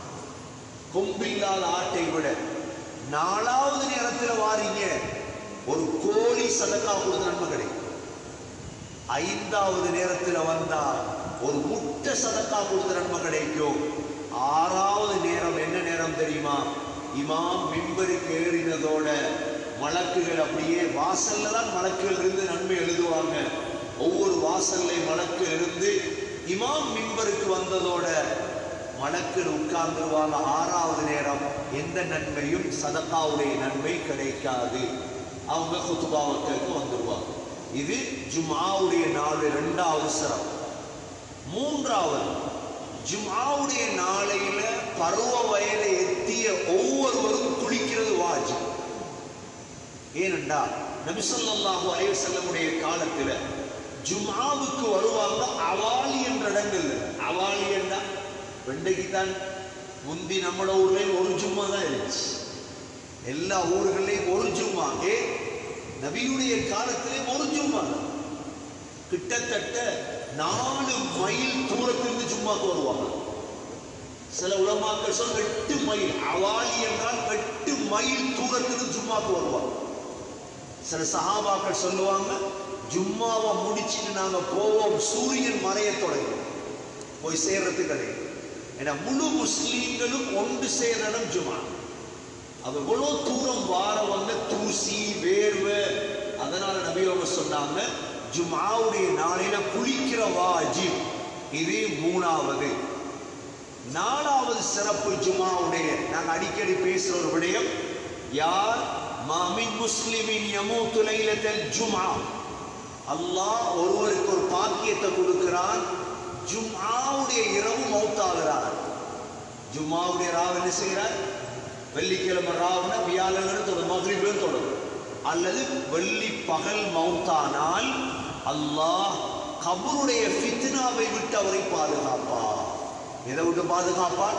கொம்பில்லாத ஆட்டை விட நாலாவது நேரத்தில் வாரீங்க ஒரு கோழி சதக்கா கொடுத்த நன்மை கிடைக்கும் ஐந்தாவது நேரத்தில் வந்தா ஒரு முட்டை சதக்கா கொடுத்த நன்மை கிடைக்கும் ஆறாவது நேரம் என்ன நேரம் தெரியுமா இமாம் மிம்பருக்கு ஏறினதோட மலக்குகள் அப்படியே வாசல்ல தான் மலக்குகள் இருந்து நன்மை எழுதுவாங்க ஒவ்வொரு வாசல்லையும் மலக்கு இருந்து இமாம் மிம்பருக்கு வந்ததோட மலக்கில் உட்கார்ந்துருவாங்க ஆறாவது நேரம் எந்த நன்மையும் சதக்காவுடைய நன்மை கிடைக்காது அவங்க குத்துபாவுக்கு வந்துருவாங்க இது ஜும்ஆவுடைய நாள் இரண்டாவது சிறப்பு மூன்றாவது ஜும்ஆவுடைய நாளையில பருவ வயதை எத்திய ஒவ்வொருவரும் குளிக்கிறது வாஜி ஏனென்றால் நபிசல்லாஹு அலைஹி செல்லமுடைய காலத்துல ஜும்ஆவுக்கு வருவாங்க அவாலி என்ற இடங்கள்ல அவாலி என்றா வெண்டைக்கு தான் முந்தி நம்மட ஊர்ல ஒரு ஜும்மா தான் இருந்துச்சு எல்லா ஊர்களையும் ஒரு ஜும்மா ஏ நபியுடைய காலத்திலே ஒரு ஜும்மா தான். கிட்டத்தட்ட நாலு மைல் தூரத்திலிருந்து ஜும்மாக்கு வருவாங்க சில உலமாக்கள் சொல்ல எட்டு மைல் அவாலி என்றால் எட்டு மைல் தூரத்திலிருந்து ஜும்மாக்கு வருவாங்க சில சஹாபாக்கள் சொல்லுவாங்க ஜும்மாவை முடிச்சிட்டு நாங்க போவோம் சூரியன் மறைய தொடங்கும் போய் சேர்றதுக்கு கிடையாது ஏன்னா முழு முஸ்லீம்களும் ஒன்று சேர்ற இடம் ஜும்மா அது எவ்வளோ தூரம் வாரவங்க தூசி வேர்வை அதனால நபி அவங்க சொன்னாங்க ஜும்ஆவுடைய நாளில குளிக்கிற வாஜிப் இது மூணாவது நாலாவது சிறப்பு ஜும்ஆவுடைய நாங்க அடிக்கடி பேசுற ஒரு விடயம் யார் மாமின் முஸ்லிமின் யமூத்து லைலத்தல் ஜும்ஆ அல்லாஹ் ஒருவருக்கு ஒரு பாக்கியத்தை கொடுக்கிறான் ஜும்ஆவுடைய இரவு மௌத்தாகிறார் ஜும்ஆவுடைய ராவ் என்ன செய்கிறார் வெள்ளிக்கிழமை ராவுனா வியாழன் தொடரும் மகிழ்வுன்னு தொடரும் அல்லது வெள்ளி பகல் மௌத்தானால் அல்லாஹ் கபருடைய ஃபித்னாவை விட்டு அவரை பாதுகாப்பா எதை விட்டு பாதுகாப்பார்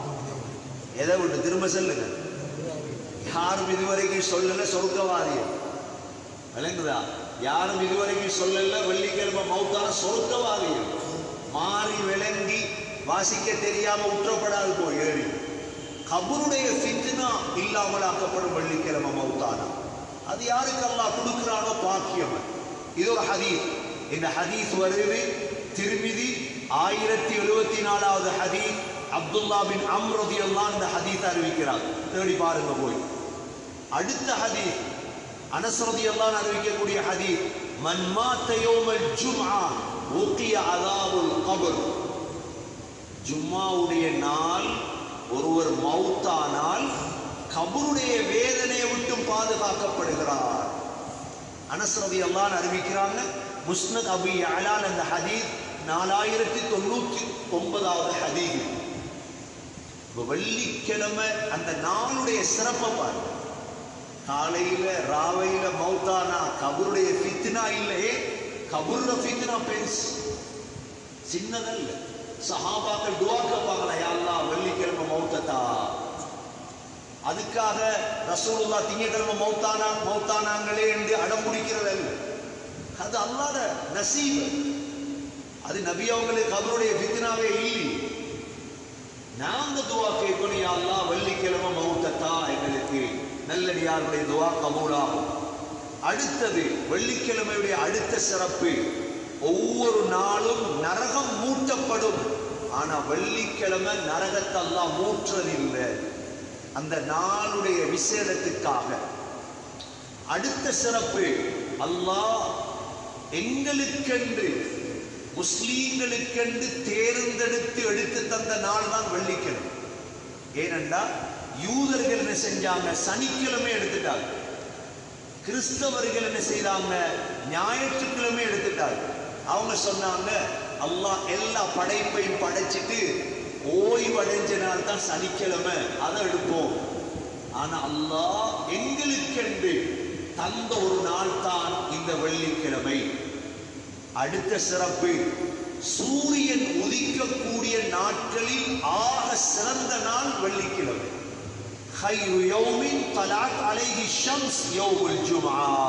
எதை விட்டு திரும்ப சொல்லுங்க யாரும் இதுவரைக்கும் சொல்லல சொர்க்கவாதியம் விளங்குதா யாரும் இதுவரைக்கும் சொல்லல வெள்ளிக்கிழமை மௌத்தான சொர்க்கவாதியம் மாறி விளங்கி வாசிக்க தெரியாம உற்றப்படாது போய் ஏறி கபருடைய ஃபித்னா இல்லாமல் ஆக்கப்படும் வெள்ளிக்கிழமை மௌத்தானா அது யாருக்கு அல்லாஹ் கொடுக்கிறானோ பாக்கியம் இது ஒரு ஹதீஸ் இந்த ஹதீஸ் வருது திருமிதி ஆயிரத்தி எழுபத்தி நாலாவது ஹதீஸ் அப்துல்லா பின் அம்ரதி எல்லாம் இந்த ஹதீஸ் அறிவிக்கிறார் தேடி பாருங்க போய் அடுத்த ஹதீஸ் அனஸ்ரதி எல்லாம் அறிவிக்கக்கூடிய ஹதீஸ் மன் மாத்த யௌமல் ஜும்ஆ உக்கிய அதாவுல் கபர் ஜும்மாவுடைய நாள் ஒருவர் மௌத்தானால் கபருடைய வேதனையை விட்டும் பாதுகாக்கப்படுகிறார் அனஸ்ரதி எல்லாம் அறிவிக்கிறாங்க முஸ்னத் அபி அலால் அந்த ஹதீஸ் நாலாயிரத்தி தொண்ணூத்தி ஒன்பதாவது ஹதீஸ் இப்ப வெள்ளிக்கிழமை அந்த நாளுடைய சிறப்பை பாருங்க காலையில ராவையில மௌத்தானா கபருடைய ஃபித்னா இல்லையே கபுர்ல ஃபித்னா பெருசு சின்னதல்ல சஹாபாக்கள் துவா கேட்பாங்களா யா அல்லாஹ் வெள்ளிக்கிழமை மௌத்தத்தா அதுக்காக ரசூலுல்லா திங்கக்கிழமை மௌத்தானா மௌத்தானாங்களே என்று அடம் பிடிக்கிறதல்ல அது அல்லாத நசீப் அது நபி அவங்களுக்கு அவருடைய ஃபித்னாவே இல்லை நாங்க துவா கேட்கணும் யா அல்லாஹ் வெள்ளிக்கிழமை மௌத்தத்தா எங்களுக்கு நல்லடியாருடைய துவா கபூலாகும் அடுத்தது வெள்ளிக்கிழமையுடைய அடுத்த சிறப்பு ஒவ்வொரு நாளும் நரகம் மூட்டப்படும் ஆனா வெள்ளிக்கிழமை நரகத்தை அல்லாஹ் மூற்றதில்லை அந்த நாளுடைய விசேடத்துக்காக அடுத்த சிறப்பு அல்லாஹ் எங்களுக்கென்று முஸ்லீம்களுக்கென்று தேர்ந்தெடுத்து எடுத்து தந்த நாள் தான் வெள்ளிக்கிழமை ஏனென்றால் யூதர்கள் என்ன செஞ்சாங்க சனிக்கிழமை எடுத்துட்டாங்க கிறிஸ்தவர்கள் என்ன செய்தாங்க ஞாயிற்றுக்கிழமை எடுத்துட்டாங்க அவங்க சொன்னாங்க அல்லாஹ் எல்லா படைப்பையும் படைச்சிட்டு ஓய்வடைஞ்ச நாள் தான் சனிக்கிழமை அதை எடுப்போம் ஆனா அல்லாஹ் எங்களுக்கென்று தந்த ஒரு நாள் தான் இந்த வெள்ளிக்கிழமை அடுத்த சிறப்பு சூரியன் உதிக்கக்கூடிய நாட்களில் ஆக சிறந்த நாள் வெள்ளிக்கிழமை خير يوم طلعت عليه الشمس يوم الجمعة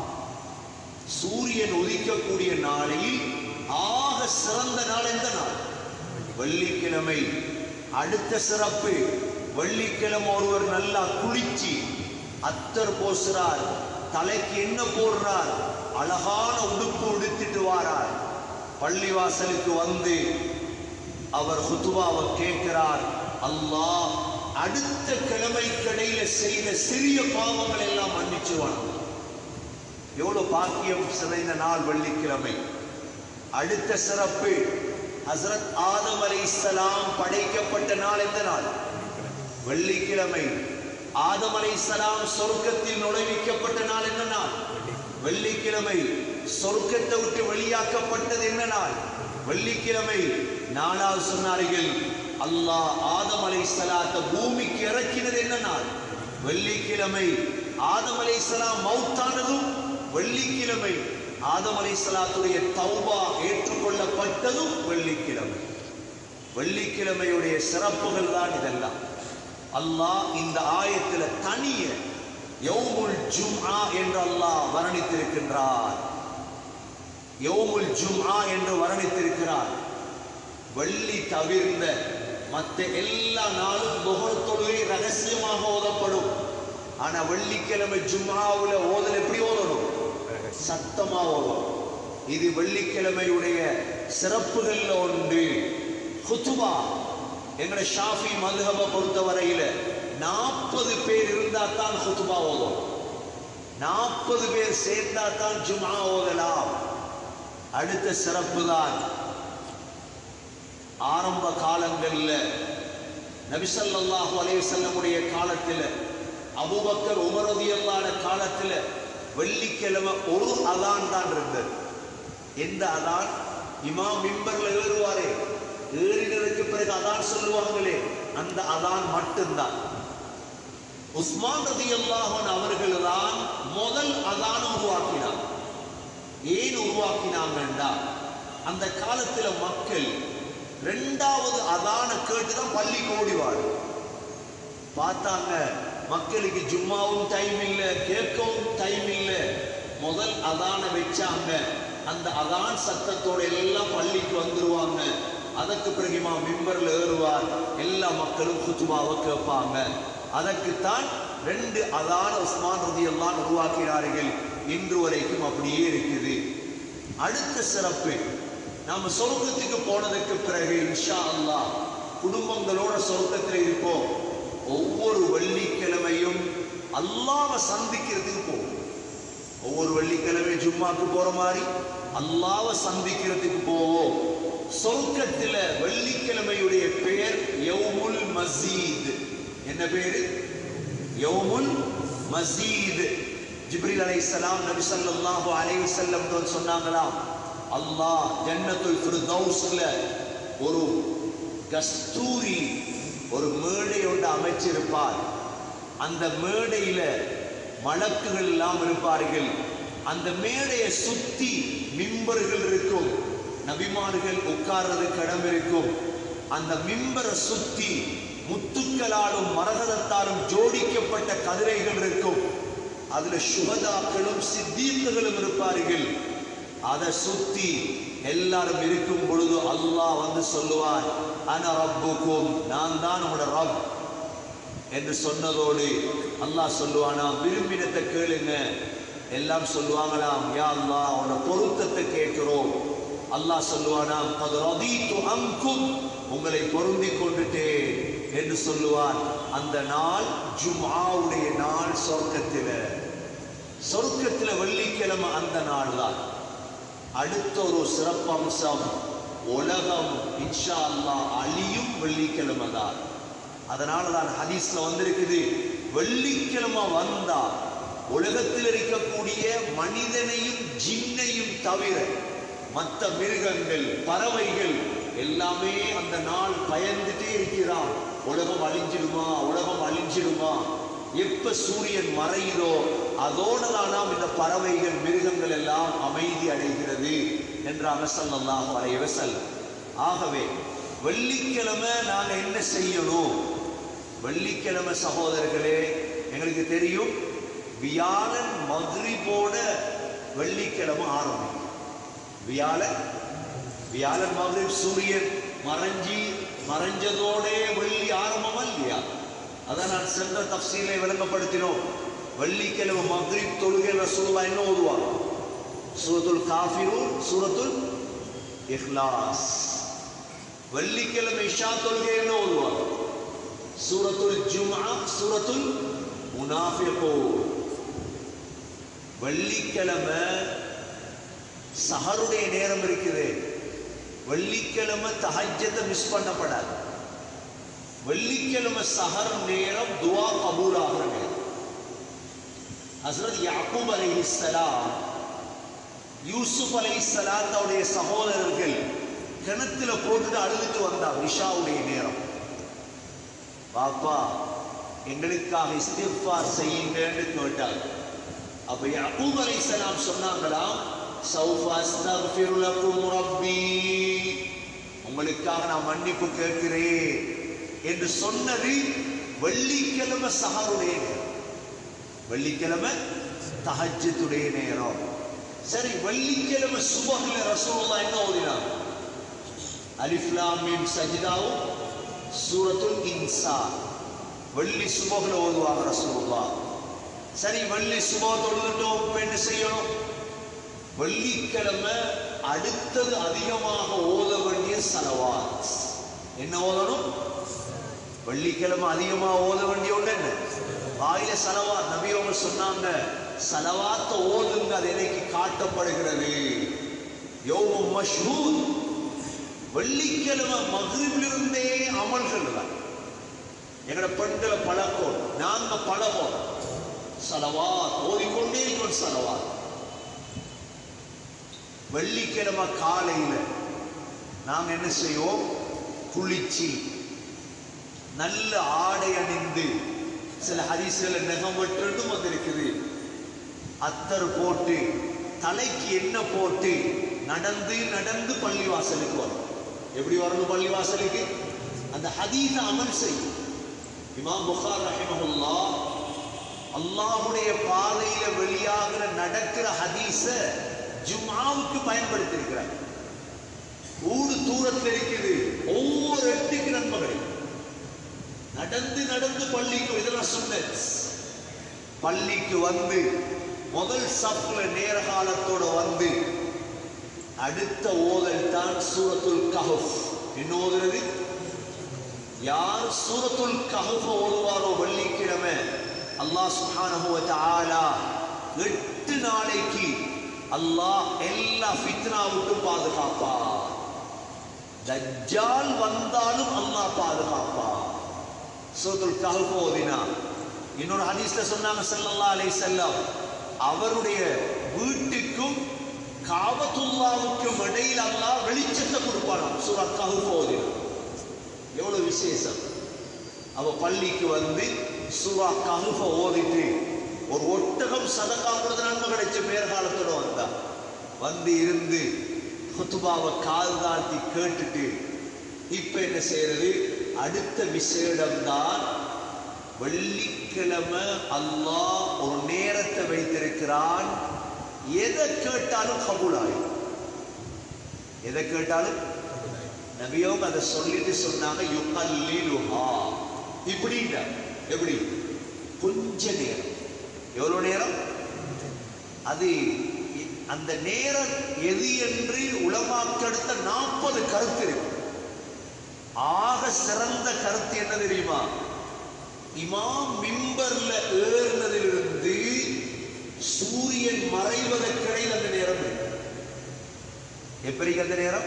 சூரியன் உதிக்கக்கூடிய நாளில் ஆக சிறந்த நாள் எந்த நாள் வெள்ளிக்கிழமை அடுத்த சிறப்பு வெள்ளிக்கிழமை ஒருவர் நல்லா குளிச்சு அத்தர் போசுறார் தலைக்கு என்ன போடுறார் அழகான உடுப்பு உடுத்திட்டு வாரார் பள்ளிவாசலுக்கு வந்து அவர் ஹுத்துவாவை கேட்கிறார் அல்லாஹ் அடுத்த கிழமை கடையில செய்த சிறிய பாவங்கள் எல்லாம் மன்னிச்சுவான் எவ்வளவு பாக்கியம் சிறைந்த நாள் வெள்ளிக்கிழமை அடுத்த சிறப்பு ஹசரத் ஆதம் அலைஹிஸ்ஸலாம் படைக்கப்பட்ட நாள் எந்த நாள் வெள்ளிக்கிழமை ஆதம் அலைஹிஸ்ஸலாம் சொர்க்கத்தில் நுழைவிக்கப்பட்ட நாள் என்ன நாள் வெள்ளிக்கிழமை சொர்க்கத்தை விட்டு வெளியாக்கப்பட்டது என்ன நாள் வெள்ளிக்கிழமை நாளால் சொன்னார்கள் அல்லாஹ் ஆதம் அலைஹிஸ்ஸலாத்தை பூமிக்கு இறக்கினது என்ன நாள் வெள்ளிக்கிழமை ஆதம் அலைஹிஸ்ஸலாம் மௌத்தானதும் வெள்ளிக்கிழமை ஆதம் அலைஹிஸ்ஸலாத்துடைய தௌபா ஏற்றுக்கொள்ளப்பட்டதும் வெள்ளிக்கிழமை வெள்ளிக்கிழமையுடைய சிறப்புகள் தான் இதெல்லாம் அல்லாஹ் இந்த ஆயத்துல தனிய யௌமுல் ஜும்ஆ என்று அல்லாஹ் வர்ணித்திருக்கின்றார் யௌமுல் ஜும்ஆ என்று வர்ணித்திருக்கிறார் வெள்ளி தவிர்ந்த மற்ற எல்லா நாளும் முகர் தொழுகை ரகசியமாக ஓதப்படும் ஆனா வெள்ளிக்கிழமை ஜும்ஆவுல ஓதல் எப்படி ஓதணும் சத்தமா ஓதணும் இது வெள்ளிக்கிழமையுடைய சிறப்புகள்ல ஒன்று குத்துபா எங்களை ஷாஃபி மதுஹபை பொறுத்தவரையில நாற்பது பேர் இருந்தா தான் குத்துபா ஓதும் நாற்பது பேர் சேர்ந்தா தான் ஜும்ஆ ஓதலாம் அடுத்த சிறப்பு தான் ஆரம்ப காலங்கள்ல நபிசல்லாஹு அலைவசல்லமுடைய காலத்துல அபூபக்கர் உமரதியல்லான காலத்துல வெள்ளிக்கிழமை ஒரு அதான் தான் இருந்தது எந்த அதான் இமாம் மிம்பர்ல ஏறுவாரே ஏறினதுக்கு பிறகு அதான் சொல்லுவாங்களே அந்த அதான் மட்டும்தான் உஸ்மான் ரதி அல்லாஹன் அவர்கள் தான் முதல் அதான் உருவாக்கினார் ஏன் உருவாக்கினாங்கண்டா அந்த காலத்துல மக்கள் ரெண்டாவது அதான கேட்டுதான் பள்ளிக்கு ஓடிவார் பார்த்தாங்க மக்களுக்கு ஜும்மாவும் டைம் இல்லை கேட்கவும் டைம் இல்லை முதல் அதான வச்சாங்க அந்த அதான் சத்தத்தோட எல்லாம் பள்ளிக்கு வந்துருவாங்க அதற்கு பிறகு இமா மிம்பர்ல ஏறுவார் எல்லா மக்களும் குத்துபாவை கேட்பாங்க அதற்குத்தான் ரெண்டு அதான உஸ்மான் ரதி எல்லாம் உருவாக்கினார்கள் இன்று வரைக்கும் அப்படியே இருக்குது அடுத்த சிறப்பு நாம சொர்க்கத்துக்கு போனதுக்கு பிறகு இன்ஷா அல்லாஹ் குடும்பங்களோட சொர்க்கத்தில் இருப்போம் ஒவ்வொரு வெள்ளிக்கிழமையும் அல்லாஹ்வை சந்திக்கிறதுக்கு போவோம் ஒவ்வொரு வெள்ளிக்கிழமை ஜும்மாக்கு போற மாதிரி அல்லாஹ்வை சந்திக்கிறதுக்கு போவோம் சொர்க்கத்துல வெள்ளிக்கிழமையுடைய பெயர் யௌமுல் மசீத் என்ன பேரு யௌமுல் மசீத் ஜிப்ரீல் அலைஹிஸ்ஸலாம் நபி ஸல்லல்லாஹு அலைஹி வஸல்லம் சொன்னாங்களாம் அல்லாஹ் ஜன்னத்துல் ஃபிர்தௌஸ்ல ஒரு கஸ்தூரி ஒரு மேடை ஒன்று அமைச்சிருப்பார் அந்த மேடையில மலக்குகள் எல்லாம் இருப்பார்கள் அந்த மேடையை சுத்தி மிம்பர்கள் இருக்கும் நபிமார்கள் உட்கார்றதுக்கு இடம் இருக்கும் அந்த மிம்பரை சுத்தி முத்துக்களாலும் மரகதத்தாலும் ஜோடிக்கப்பட்ட கதிரைகள் இருக்கும் அதுல சுகதாக்களும் சித்தீக்குகளும் இருப்பார்கள் அதை சுத்தி எல்லாரும் இருக்கும் பொழுது அல்லாஹ் வந்து சொல்லுவான் அன ரப்புக்கும் நான் தான் உங்களோட ரப் என்று சொன்னதோடு அல்லாஹ் சொல்லுவானா விரும்பினத்தை கேளுங்க எல்லாம் சொல்லுவாங்களாம் யா அல்லாஹ் உன்னோட பொருத்தத்தை கேட்கிறோம் அல்லாஹ் சொல்லுவானாம் "கத் ரதீத்து அன்கும் உங்களை பொருந்தி கொண்டுட்டேன் என்று சொல்லுவான் அந்த நாள் ஜும்ஆவுடைய நாள் சொர்க்கத்தில சொர்க்கத்தில வெள்ளிக்கிழமை அந்த நாள் தான் அடுத்த ஒரு சிறப்பம்சம் உலகம் இன்ஷா அல்லாஹ் அழியும் வெள்ளிக்கிழமை தான் அதனால தான் ஹதீஸ்ல வந்திருக்குது வெள்ளிக்கிழமை வந்தா உலகத்தில் இருக்கக்கூடிய மனிதனையும் ஜின்னையும் தவிர மற்ற மிருகங்கள் பறவைகள் எல்லாமே அந்த நாள் பயந்துட்டே இருக்கிறான் உலகம் அழிஞ்சிடுமா உலகம் அழிஞ்சிடுமா எப்ப சூரியன் மறையுதோ அதோட தானாம் இந்த பறவைகள் மிருகங்கள் எல்லாம் அமைதி அடைகிறது என்றாங்க ஸல்லல்லாஹு அலைஹி வஸல்லம் ஆகவே வெள்ளிக்கிழமை நாங்க என்ன செய்யணும் வெள்ளிக்கிழமை சகோதரர்களே எங்களுக்கு தெரியும் வியாழன் மக்ரிபோட வெள்ளிக்கிழமை ஆரம்பிக்கும் வியாழன் வியாழன் மக்ரிப் சூரியன் மறைஞ்சி மறைஞ்சதோடே வெள்ளி ஆரம்பமா இல்லையா அதான் நான் சென்ற தப்சீலை விளங்கப்படுத்தினோம் வெள்ளிக்கிழமை மக்ரிப் தொழுகை ரசூலுல்லாஹ் என்ன ஓதுவாங்க சூரத்துல் காஃபிரூன் சூரத்துல் இஹ்லாஸ் வெள்ளிக்கிழமை இஷா தொழுகைன்னு ஓதுவாங்க சூரத்துல் ஜும்ஆ சூரத்துல் முனாஃபிகூன் வெள்ளிக்கிழமை சஹருடைய நேரம் இருக்குது வெள்ளிக்கிழமை தஹஜத்தை மிஸ் பண்ணப்படாது வெள்ளிக்கிழமை சஹர் நேரம் துவா கபூல் ஆகிற நேரம் ஹசரத் யாக்கூப் அலைஹிஸ்ஸலாம் யூசுப் அலைஹிஸ்ஸலாம் தன்னுடைய சகோதரர்கள் கிணத்துல போட்டுட்டு அழுதுட்டு வந்தார் இஷாவுடைய நேரம் பாப்பா எங்களுக்காக இஸ்திஃபார் செய்யுங்கன்னு கேட்டார் அப்ப யாக்கூப் அலைஹிஸ்ஸலாம் சொன்னாங்களாம் சௌஃப அஸ்தக்ஃபிரு லக்கும் ரப்பி உங்களுக்காக நான் மன்னிப்பு கேட்கிறேன் என்று சொன்னது வெள்ளிக்கிழமை சஹருடைய நேரம் வெள்ளிக்கிழமை தஹஜ்ஜுடைய நேரம் சரி வெள்ளிக்கிழமை சுபஹ்ல ரசூலுல்லாஹ் என்ன ஓதினாங்க அலிஃப் லாம் மீம் சஜ்தாவும் சூரத்துல் இன்சான் வெள்ளி சுபஹ்ல ஓதுவாங்க ரசூலுல்லாஹ் சரி வெள்ளி சுபஹ தொழுதுட்டோம் இப்ப என்ன செய்யணும் வெள்ளிக்கிழமை அடுத்தது அதிகமாக ஓத வேண்டிய சலவாத் என்ன ஓதணும் வெள்ளிக்கிழமை அதிகமா ஓத வேண்டிய ஒன்று என்ன வாயில சலவாத் நபி அவங்க சொன்னாங்க சலவாத்த ஓதுங்க அது எனக்கு காட்டப்படுகிறது யோகம் மஷ்ஹூத் வெள்ளிக்கிழமை மகிழ்விலிருந்தே அமல்கள் தான் எங்கட பெண்களை பழக்கம் நாங்க பழகம் சலவாத் ஓதிக்கொண்டே இருக்கணும் சலவாத் வெள்ளிக்கிழமை காலையில நாங்க என்ன செய்வோம் குளிச்சு நல்ல ஆடை அணிந்து சில ஹரிசுல நகம் வெட்டுறதும் வந்திருக்குது அத்தர் போட்டு தலைக்கு எண்ணெய் போட்டு நடந்து நடந்து பள்ளிவாசலுக்கு வரும் எப்படி வரணும் பள்ளிவாசலுக்கு அந்த ஹதீஸ அமல் செய்யும் இமாம் புகார் ரஹிமஹுல்லா அல்லாஹ்வுடைய பாதையில வெளியாகிற நடக்கிற ஹதீஸ ஜும்ஆவுக்கு பயன்படுத்தி இருக்கிறார் ஊடு தூரத்தில் இருக்குது ஒவ்வொரு எட்டுக்கு நன்மை கிடைக்கும் நடந்து நடந்து பள்ளிக்கு இதெல்லாம் சொன்னேன் பள்ளிக்கு வந்து முதல் சப்புல நேர காலத்தோட வந்து அடுத்த ஓதல் தான் சூரத்துல் கஹஃப் என்ன ஓதுறது யார் சூரத்துல் கஹஃப் ஓதுவாரோ வெள்ளிக்கிழமை அல்லாஹ் சுப்ஹானஹு வ தஆலா எட்டு நாளைக்கு அல்லாஹ் எல்லா ஃபித்னாவுக்கும் பாதுகாப்பார் தஜ்ஜால் வந்தாலும் அல்லாஹ் பாதுகாப்பார் சூரத்துல் கஹஃப் ஓதினா இன்னொரு ஹதீஸ்ல சொன்னாங்க ஸல்லல்லாஹு அலைஹி வஸல்லம் அவருடைய வீட்டுக்கும் காபத்துல்லாவுக்கும் இடையில் அல்லாஹ் வெளிச்சத்தை கொடுப்பானாம் சூரா கஹஃப் ஓதினா எவ்வளவு விசேஷம் அவ பள்ளிக்கு வந்து சூரா கஹஃப ஓதிட்டு ஒரு ஒட்டகம் சதக்காங்கிறது நன்மை கிடைச்ச பேர் காலத்தோட வந்தா வந்து இருந்து குத்துபாவை காது தாழ்த்தி கேட்டுட்டு இப்ப என்ன செய்யறது அடுத்த விசேடம் தான் வெள்ளிக்கிழமை அல்லாஹ் ஒரு நேரத்தை வைத்திருக்கிறான் எதை கேட்டாலும் கபூலாயும் எதை கேட்டாலும் நபியோங்க அதை சொல்லிட்டு சொன்னாங்க யுகல்லிலுஹா இப்படின்னா எப்படி கொஞ்ச நேரம் எவ்வளவு நேரம் அது இ- அந்த நேரம் எது என்று உலமாக்கெடுத்த நாற்பது கருத்து இருக்கு ஆக சிறந்த கருத்து என்ன தெரியுமா இமாம் மிம்பர்ல ஏறினதிலிருந்து சூரியன் மறைவதற்கிடையில் அந்த நேரம் இருக்கு எப்படி அந்த நேரம்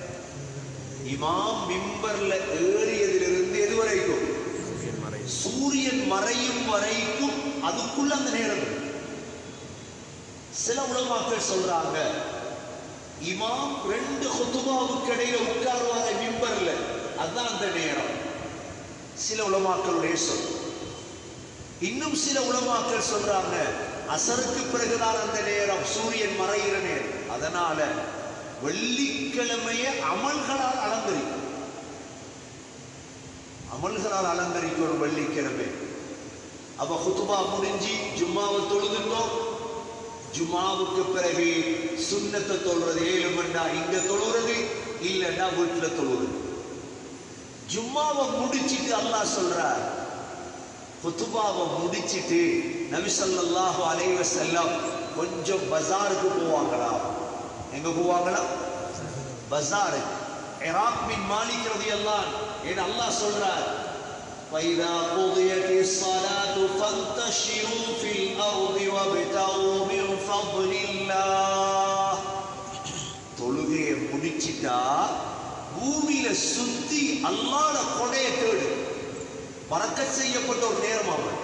இமாம் மிம்பர்ல ஏறியதிலிருந்து எது வரைக்கும் சூரியன் மறையும் வரைக்கும் அதுக்குள்ள அந்த நேரம் இருக்கு. சில உலமாக்கள் சொல்றாங்க இமாம் ரெண்டு ஹுத்துபாவுக்கு இடையில உட்காருவாங்க மிம்பர்ல அதான் அந்த நேரம் சில உலமாக்களுடைய சொல் இன்னும் சில உலமாக்கள் சொல்றாங்க அசருக்கு பிறகுதான் அந்த நேரம் சூரியன் மறைகிற நேரம் அதனால வெள்ளிக்கிழமைய அமல்களால் அலங்கரிக்கும் அமல்களால் அலங்கரிக்கணும் வெள்ளிக்கிழமை அப்ப குத்துபா முடிஞ்சு ஜும்மாவை தொழுதுட்டோம் ஜும்மாவுக்கு பிறகு சுண்ணத்தை தொழுறது ஏழு மண்டா இங்க தொழுறது இல்லைன்னா வீட்டுல தொழுறது ஜும்மாவை முடிச்சிட்டு அல்லாஹ் சொல்றார் குத்துபாவை முடிச்சிட்டு நபி ஸல்லல்லாஹு அலைஹி வஸல்லம் கொஞ்சம் பஜாருக்கு போவாங்களா எங்க போவாங்களா பஜாருக்கு இராக் மின் மாலிக் ரலியல்லாஹு என்று அல்லாஹ் சொல்றார் فإذا قضيت الصلاة فانتشروا في الأرض وابتغوا من فضل الله தொழுகையை முடிச்சிட்டா பூமியில சுத்தி அல்லாட கொடையை தேடு பறக்க செய்யப்பட்ட ஒரு நேரம் அவன்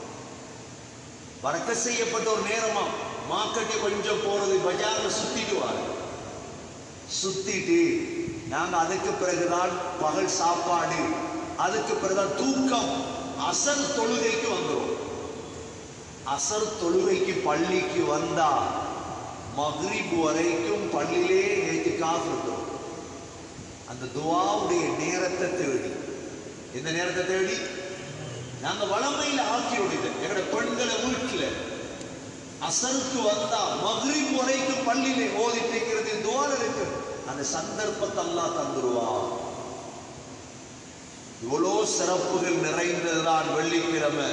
பறக்க செய்யப்பட்ட ஒரு நேரமா மார்க்கெட்டு கொஞ்சம் போறது பஜார்ல சுத்திட்டு வாரு சுத்திட்டு நாங்க அதுக்கு பிறகுதான் பகல் சாப்பாடு அதுக்கு பிறகுதான் தூக்கம் அசர் தொழுகைக்கு வந்துரும் அசர் தொழுகைக்கு பள்ளிக்கு வந்தா மக்ரிப் வரைக்கும் பள்ளியிலே நேற்று இருக்கும் அந்த துவாவுடைய நேரத்தை தேடி எந்த நேரத்தை தேடி நாங்க வளமையில ஆக்கி விடுது எங்களோட பெண்களை வீட்டுல அசருக்கு வந்தா மகிரிப் வரைக்கும் பள்ளியிலே ஓதிட்டு இருக்கிறது துவால் இருக்கு அந்த சந்தர்ப்பத்தை அல்லாஹ் தந்துருவான் இவ்வளோ சிறப்புகள் நிறைந்ததுதான் வெள்ளிக்கிழமை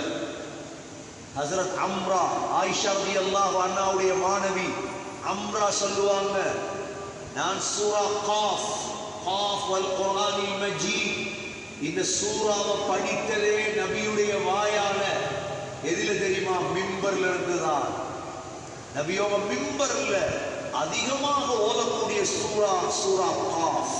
ஹசரத் அம்ரா ஆயிஷா ரதி அல்லாஹ் அண்ணாவுடைய மாணவி அம்ரா சொல்லுவாங்க நான் சூரா காஃப் காஃப் வல் குர்ஆனில் மஜீத் இந்த சூறாவை படித்ததே நபியுடைய வாயால எதில தெரியுமா மிம்பர்ல இருந்துதான் நபியோக மிம்பர்ல அதிகமாக ஓதக்கூடிய சூரா சூரா காஃப்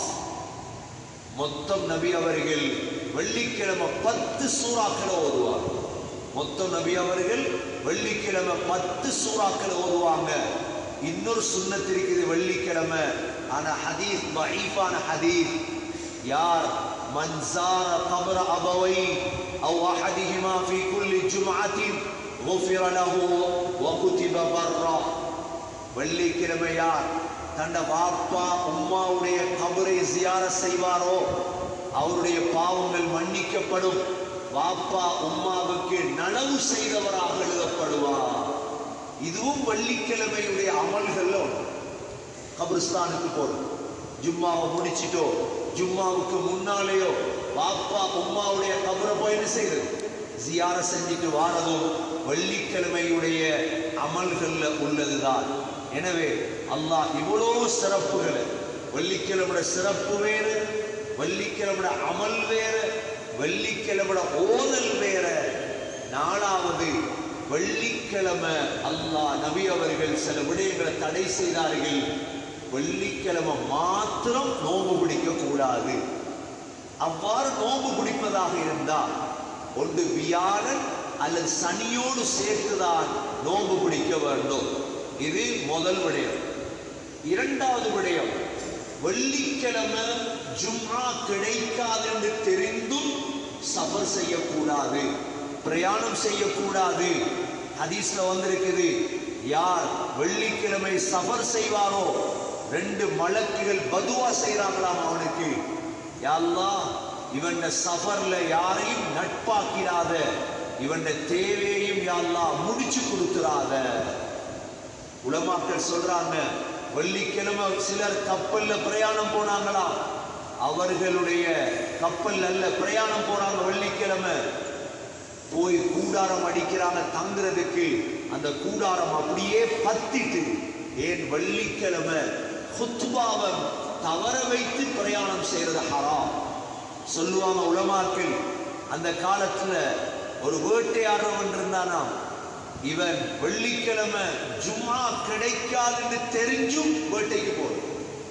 மொத்தம் நபி அவர்கள் வெள்ளிக்கிழமை பத்து சூறாக்களை ஓதுவார் மொத்தம் நபி அவர்கள் வெள்ளிக்கிழமை பத்து சூறாக்களை ஓதுவாங்க இன்னொரு சுண்ணத்து இருக்குது வெள்ளிக்கிழமை ஆனா ஹதீஸ் ضعيفான ஹதீஸ் யார் من زار قبر أبوي أو أحدهما في كل جمعة غفر له وكتب برا வெள்ளிக்கிழமை யார் தண்ட வாப்பா உம்மாவுடைய கபரை ஜியார செய்வாரோ அவருடைய பாவங்கள் மன்னிக்கப்படும் வாப்பா உம்மாவுக்கு நனவு செய்தவராக எழுதப்படுவார் இதுவும் வெள்ளிக்கிழமையுடைய அமல்கள்ல ஒன்று. கபிரிஸ்தானுக்கு போறோம் ஜும்மாவை முடிச்சிட்டோ ஜும்மாவுக்கு முன்னாலேயோ பாப்பா உம்மாவுடைய கபரை போய் என்ன செய்யுது ஜியார செஞ்சுட்டு வாரதும் வெள்ளிக்கிழமையுடைய அமல்கள்ல உள்ளதுதான் எனவே அல்லாஹ் இவ்வளோ சிறப்புகளை வெள்ளிக்கிழமை சிறப்பு வேறு வெள்ளிக்கிழமை அமல் வேறு வெள்ளிக்கிழமை ஓதல் வேற நாலாவது வெள்ளிக்கிழமை அல்லாஹ் நபி அவர்கள் சில விடயங்களை தடை செய்தார்கள் வெள்ளிக்கிழமை மாத்திரம் நோம்பு பிடிக்க கூடாது அவ்வாறு நோம்பு பிடிப்பதாக இருந்தால் ஒன்று வியாழன் அல்லது சனியோடு சேர்த்துதான் நோம்பு பிடிக்க வேண்டும் இது முதல் விடயம் இரண்டாவது விடயம் வெள்ளிக்கிழமை ஜும்ஆ கிடைக்காது என்று தெரிந்தும் சஃபர் செய்யக்கூடாது பிரயாணம் செய்யக்கூடாது ஹதீஸ்ல வந்திருக்குது யார் வெள்ளிக்கிழமை சஃபர் செய்வாரோ ரெண்டு மலக்குகள் பதுவா செய்றாங்களாம் அவனுக்கு யா அல்லாஹ் இவன் சஃபர்ல யாரையும் நட்பாக்கிடாத இவன் தேவையையும் யா அல்லாஹ் முடிச்சு கொடுத்துறாத உலமாக்கள் சொல்றாங்க வெள்ளிக்கிழமை சிலர் கப்பல்ல பிரயாணம் போனாங்களா அவர்களுடைய கப்பல் அல்ல பிரயாணம் போறாங்க வெள்ளிக்கிழமை போய் கூடாரம் அடிக்கிறாங்க தங்குறதுக்கு அந்த கூடாரம் அப்படியே பத்திட்டு ஏன் வெள்ளிக்கிழமை ஹுத்பாவை தவற வைத்து பிரயாணம் செய்யறது ஹராம் சொல்லுவாங்க உலமாக்கள் அந்த காலத்துல ஒரு வேட்டையாடுறவன் இருந்தானா இவன் வெள்ளிக்கிழமை ஜும்மா கிடைக்காதுன்னு தெரிஞ்சும் வேட்டைக்கு போறான்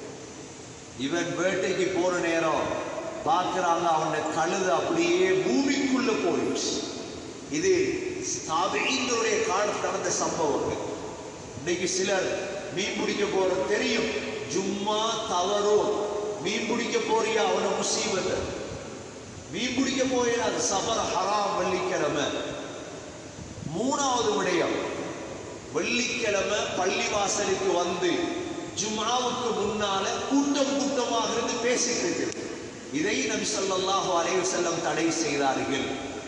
இவன் வேட்டைக்கு போற நேரம் பார்க்கறாங்க அவன கழுது அப்படியே பூமிக்குள்ள போயிடுச்சு இது ஸ்தாபீங்களுடைய காலத்தில் நடந்த சம்பவங்கள் இன்னைக்கு சிலர் மீன் பிடிக்க போற தெரியும் ஜும்மா தவறோ மீன் பிடிக்க போறியா அவன முசீபத் மீன் பிடிக்க போயிட அது சபர் ஹராம் வெள்ளிக்கிழமை மூணாவது விடயம் வெள்ளிக்கிழமை பள்ளிவாசலுக்கு வந்து ஜும்ஆவுக்கு முன்னால கூட்டம் கூட்டமாக இருந்து பேசிட்டு இருக்கு இதை நபி ஸல்லல்லாஹு அலைஹி வஸல்லம் தடை செய்தார்கள்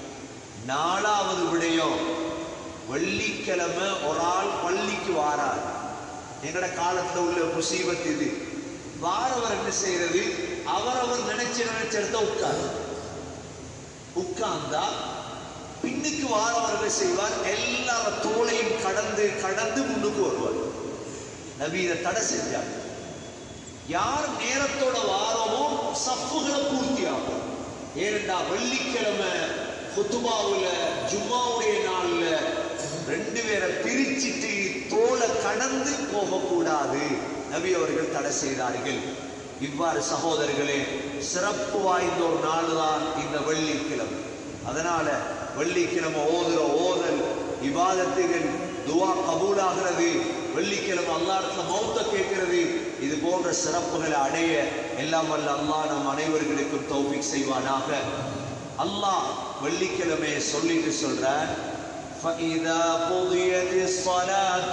நாலாவது விடயம் வெள்ளிக்கிழமை ஒரு ஆள் பள்ளிக்கு வாரார் எங்கட காலத்துல உள்ள முசீபத் இது வாரவர் என்ன செய்யறது அவரவர் நினைச்ச நினைச்ச இடத்த உட்கார் உட்கார்ந்தா பின்னுக்கு வாரவர்கள் செய்வார் எல்லார தோளையும் கடந்து கடந்து முன்னுக்கு வருவார் நபி இதை தடை செஞ்சார் யார் நேரத்தோட வாரமோ சஃப்புகளை பூர்த்தி ஆகும் ஏனென்றா வெள்ளிக்கிழமை குத்துபாவுல ஜும்மாவுடைய நாள்ல ரெண்டு பேரை பிரிச்சிட்டு தோலை கடந்து போகக்கூடாது நபி அவர்கள் தடை செய்தார்கள் இவ்வாறு சகோதரர்களே சிறப்பு வாய்ந்த ஒரு நாள் தான் இந்த வெள்ளிக்கிழமை அதனால வெள்ளிக்கிழமை ஓதுற ஓதல் இபாதத்துகள் துவா கபூலாகிறது வெள்ளிக்கிழமை அல்லாஹ்ல மௌத்த கேட்கிறது இது போன்ற சிறப்புகளை அடைய எல்லாம் வல்ல அல்லாஹ் நம் அனைவர்களுக்கும் தௌஃபிக் செய்வானாக அல்லாஹ் வெள்ளிக்கிழமையை சொல்லிட்டு சொல்ற فإذا قضيت الصلاة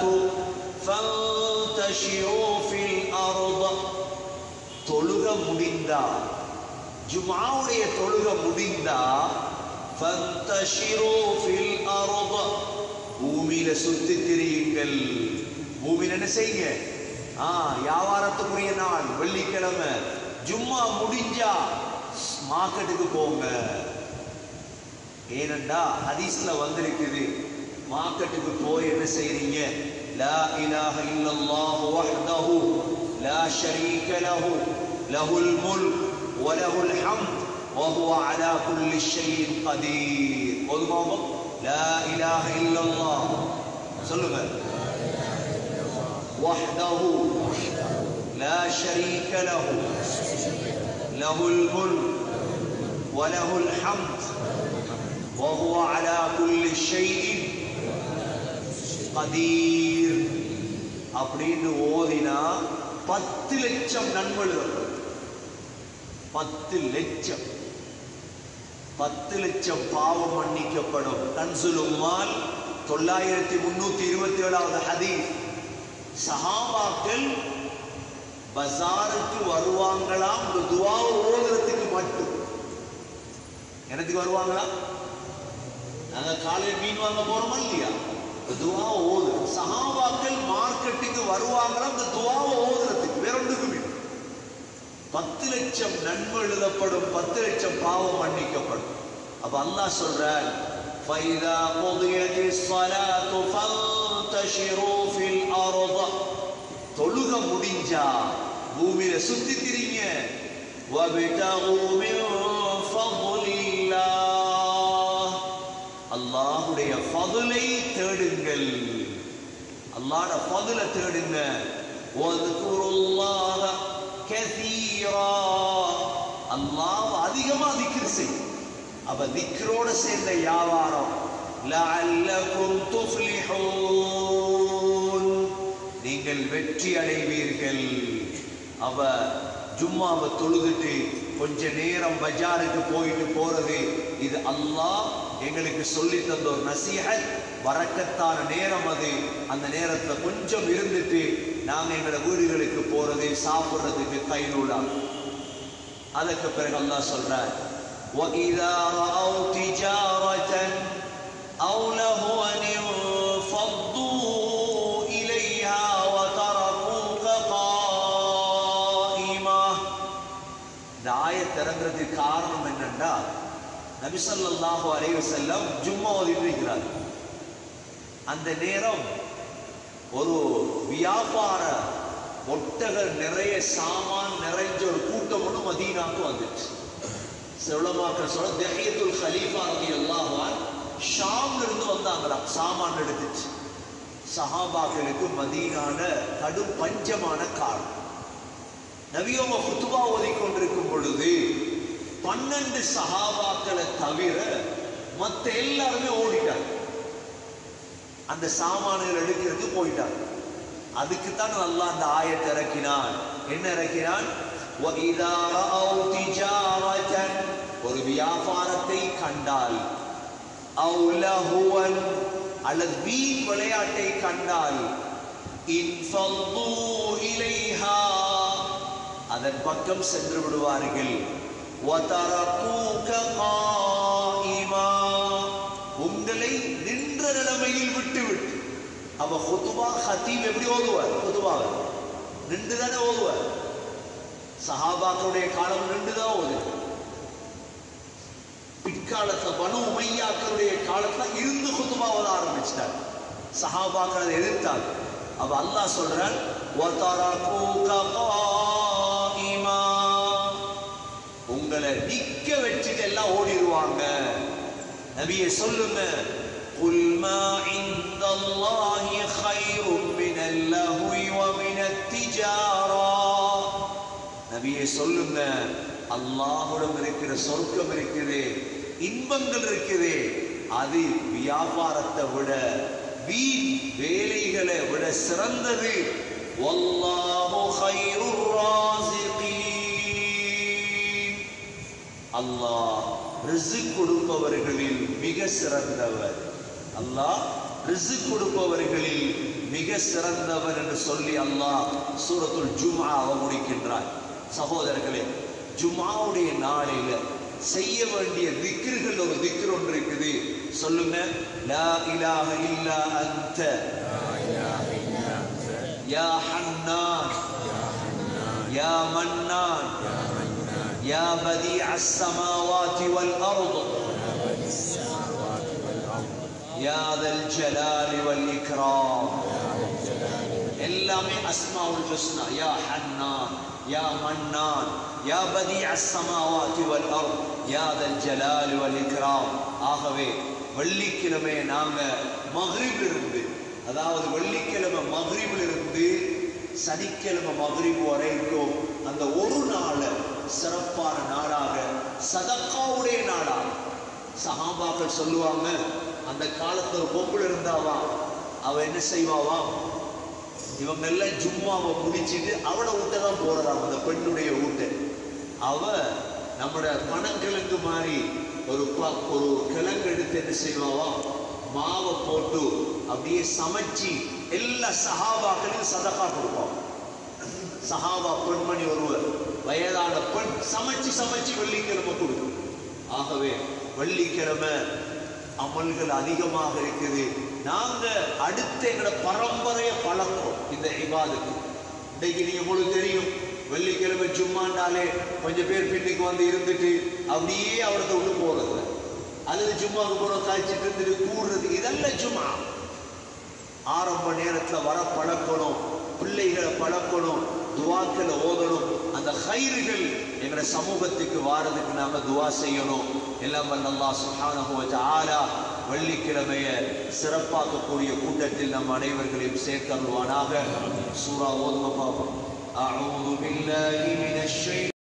فانتشروا في الأرض தொழுக முடிந்தா ஜுமாவுடைய தொழுக முடிந்தா ஃபந்தஷிரு ஃபில் அர்ض பூமியில சுத்தி திரியுங்கள் பூமியில என்ன செய்யுங்க ஆ வியாபாரத்துக்குரிய நாள் வெள்ளிக்கிழமை ஜும்மா முடிஞ்சா மார்க்கெட்டுக்கு போங்க ஏனண்டா ஹதீஸ்ல வந்திருக்குது மார்க்கெட்டுக்கு போய் என்ன செய்றீங்க லா இலாஹ இல்லல்லாஹு வஹ்தஹு லா ஷரீக லஹு லஹுல் முல்க் வலஹுல் ஹம்த் وهو على كل شيء قدير பொதுவாக லா இலாஹ இல்லல்லாஹ் சொல்லுங்க وحده لا شريك له له الملك وله الحمد وهو على كل شيء قدير அப்படின்னு ஓதினா பத்து லட்சம் நன்மைகள் பத்து லட்சம் பத்து லட்சம் பாவம் மன்னிக்கப்படும் கன்சுலும்மால் தொள்ளாயிரத்தி முன்னூத்தி இருபத்தி ஏழாவது ஹதீஸ் சஹாபாக்கள் பஜாருக்கு வருவாங்களாம் இந்த துவாவை ஓதுறதுக்கு மட்டும் எனக்கு வருவாங்களா நாங்க காலையில் மீன் வாங்க போறோமா இல்லையா இந்த துவாவை ஓது சஹாபாக்கள் மார்க்கெட்டுக்கு வருவாங்களா இந்த துவாவை ஓதுறதுக்கு வேற ஒன்றுக்குமே பத்து லட்சம் நன்மை எழுதப்படும் பத்து லட்சம் பாவம் மன்னிக்கப்படும் அப்ப அல்லாஹ் சொல்றார் فإذا قضيت الصلاة فانتشروا في الأرض தொழுக முடிஞ்சா பூமியில சுத்தி திரிங்க وابتغوا من فضل الله அல்லாஹ்வுடைய ஃபضலை தேடுங்கள் அல்லாஹ்ட ஃபضல தேடுங்க واذكروا الله كثيرا அல்லாஹ் அதிகமா திக்ர் செய் அப்ப திக்ரோட சேர்ந்த வியாபாரம் لعلكم تفلحون நீங்கள் வெற்றி அடைவீர்கள் அவ ஜும்மாவை தொழுதுட்டு கொஞ்ச நேரம் பஜாருக்கு போயிட்டு போறது இது அல்லாஹ் எங்களுக்கு சொல்லி தந்த ஒரு நசீஹத் வரக்கத்தான நேரம் அது அந்த நேரத்துல கொஞ்சம் இருந்துட்டு நாங்க எங்களோட வீடுகளுக்கு போறது சாப்பிடுறதுக்கு கைநூலா அதுக்கு பிறகு அல்லாஹ் சொல்றார் وَإِذَا رَأَوْا تِجَارَةً أَوْ لَهْوًا انفَضُّوا إِلَيْهَا وَتَرَكُوكَ قَائِمًا இந்த ஆயத் இறங்குறதுக்கு காரணம் என்னன்னா நபி ஸல்லல்லாஹு அலைஹி வஸல்லம் ஜும்மா ஓதிட்டு இருக்கிறார் அந்த நேரம் ஒரு வியாபார ஒட்டகர் நிறைய சாமான் நிறைஞ்ச ஒரு கூட்டம் ஒன்று மதீனாக்கு வந்துச்சு செவளமாக்க சொல்ல தெஹியத்துல் ஹலீஃபா ரதி அல்லாஹான் ஷாம்ல இருந்து வந்தாங்களாம் சாமான் எடுத்துச்சு சஹாபாக்களுக்கு மதீனான கடும் பஞ்சமான காலம் நபியோம குத்துபா ஓதிக்கொண்டிருக்கும் பொழுது பன்னெண்டு சஹாபாக்களை தவிர மத்த எல்லாருமே ஓடிட்டாங்க அந்த சாமான்கள் எடுக்கிறதுக்கு போயிட்டாங்க அதுக்குத்தான் அல்லாஹ் அந்த ஆயத்தை இறக்கினான் என்ன இறக்கினான் وَإِذَا رَأَوْا تِجَارَةً ஒரு வியாபாரத்தை கண்டால் أَوْ لَهْوًا அல்லது வீண் விளையாட்டை கண்டால் انفضوا إليها அதன் பக்கம் சென்று விடுவார்கள் وَتَرَكُوكَ قَائِمًا உங்களை நின்ற நிலைமையில் விட்டு விட்டு அவ ஹுதுபா ஹத்தீப் எப்படி ஓதுவார் ஹுதுபாவை நின்று தானே ஓதுவார் சஹாபாக்களுடைய காலம் நின்று தான் ஓது பிற்காலத்துல பனு உமையாக்களுடைய காலத்துல இருந்து குத்துபாவத ஆரம்பிச்சிட்டார் சஹாபாக்கள் அதை எதிர்த்தார் அப்ப அல்லாஹ் சொல்றான் وَتَرَكُوكَ قَائِمًا. உங்களை நிக்க வச்சுட்டு எல்லாம் ஓடிடுவாங்க நபியை சொல்லுங்க قُلْ مَا عِندَ اللَّهِ خَيْرٌ مِنَ اللَّهْوِ وَمِنَ التِّجَارَةِ நபியை சொல்லுங்க அல்லாஹ்விடம் இருக்கிற சொர்க்கம் இருக்குது இன்பங்கள் இருக்குது அது வியாபாரத்தை விட வீண் வேலைகளை விட சிறந்தது வல்லாஹு خَيْرُ الرَّازِقِينَ அல்லாஹ் ரிஸ்க் கொடுப்பவர்களில் மிக சிறந்தவர் அல்லாஹ் ரிஸ்க் கொடுப்பவர்களில் மிக சிறந்தவர் என்று சொல்லி அல்லாஹ் சூரத்துல் ஜும்ஆவை முடிக்கின்றார் சகோதரர்களே ஜும்ஆவுடைய நாளில செய்ய வேண்டிய திக்ருகள் ஒரு திக்ர் ஒன்று இருக்குது சொல்லுங்க லா இலாஹ இல்லா அன்த யா ஹன்னான் யா மன்னான் يا بديع السماوات والأرض يا ذا الجلال والإكرام எல்லாமே அஸ்மாவுல் ஹுஸ்னா யா ஹன்னான் யா மன்னான் யா பதீஅ السماوات والأرض يا ذا الجلال والإكرام ஆகவே வெள்ளிக்கிழமை நாங்க மக்ரிப் இருந்து அதாவது வெள்ளிக்கிழமை மக்ரிபில் இருந்து சனிக்கிழமை மக்ரிப் வரைக்கும் அந்த ஒரு நாளை சிறப்பான நாளாக சதக்காவுடைய நாளாக சஹாபாக்கள் சொல்லுவாங்க அந்த காலத்துல ஒரு பொம்பளை இருந்தாவா அவ என்ன செய்வாவா இவங்க எல்லாம் ஜும்மாவை முடிச்சிட்டு அவளை வீட்டை தான் போறதாம் அந்த பெண்ணுடைய வீட்டை அவ நம்முடைய பனங்கிழங்கு மாதிரி ஒரு ப- ஒரு கிழங்கு எடுத்து என்ன செய்வாவா மாவை போட்டு அப்படியே சமைச்சு எல்லா சஹாபாக்களையும் சதக்கா கொடுப்பான் சஹாபா பெண்மணி ஒருவர் வயதான பெண் சமைச்சு சமைச்சு வெள்ளிக்கிழமை கொடுக்கும் ஆகவே வெள்ளிக்கிழமை அமல்கள் அதிகமாக இருக்குது நாங்க அடுத்த எங்களோட பரம்பரைய பழக்கம் இந்த இபாதுக்கு இன்னைக்கு நீங்க உங்களுக்கு தெரியும் வெள்ளிக்கிழமை ஜும்மாண்டாலே கொஞ்சம் பேர் பின்னுக்கு வந்து இருந்துட்டு அப்படியே அவரத்தை விட்டு போறது அல்லது ஜும்மாவுக்கு போற காய்ச்சிட்டு இருந்துட்டு கூடுறது இதெல்லாம் ஜும்மா ஆரம்ப நேரத்துல வர பழக்கணும் பிள்ளைகளை பழக்கணும் துவாக்களை ஓதணும் அந்த கயிறுகள் எங்களோட சமூகத்துக்கு வாரதுக்கு நாம துவா செய்யணும் எல்லாம் வல்ல அல்லாஹ் சுப்ஹானஹு வ தஆலா வெள்ளிக்கிழமைய சிறப்பாக்கக்கூடிய கூட்டத்தில் நம் அனைவர்களையும் சேர்த்தருள்வானாக சூரா ஓதும பாப்போம் அஊது பில்லாஹி மினஷ் ஷை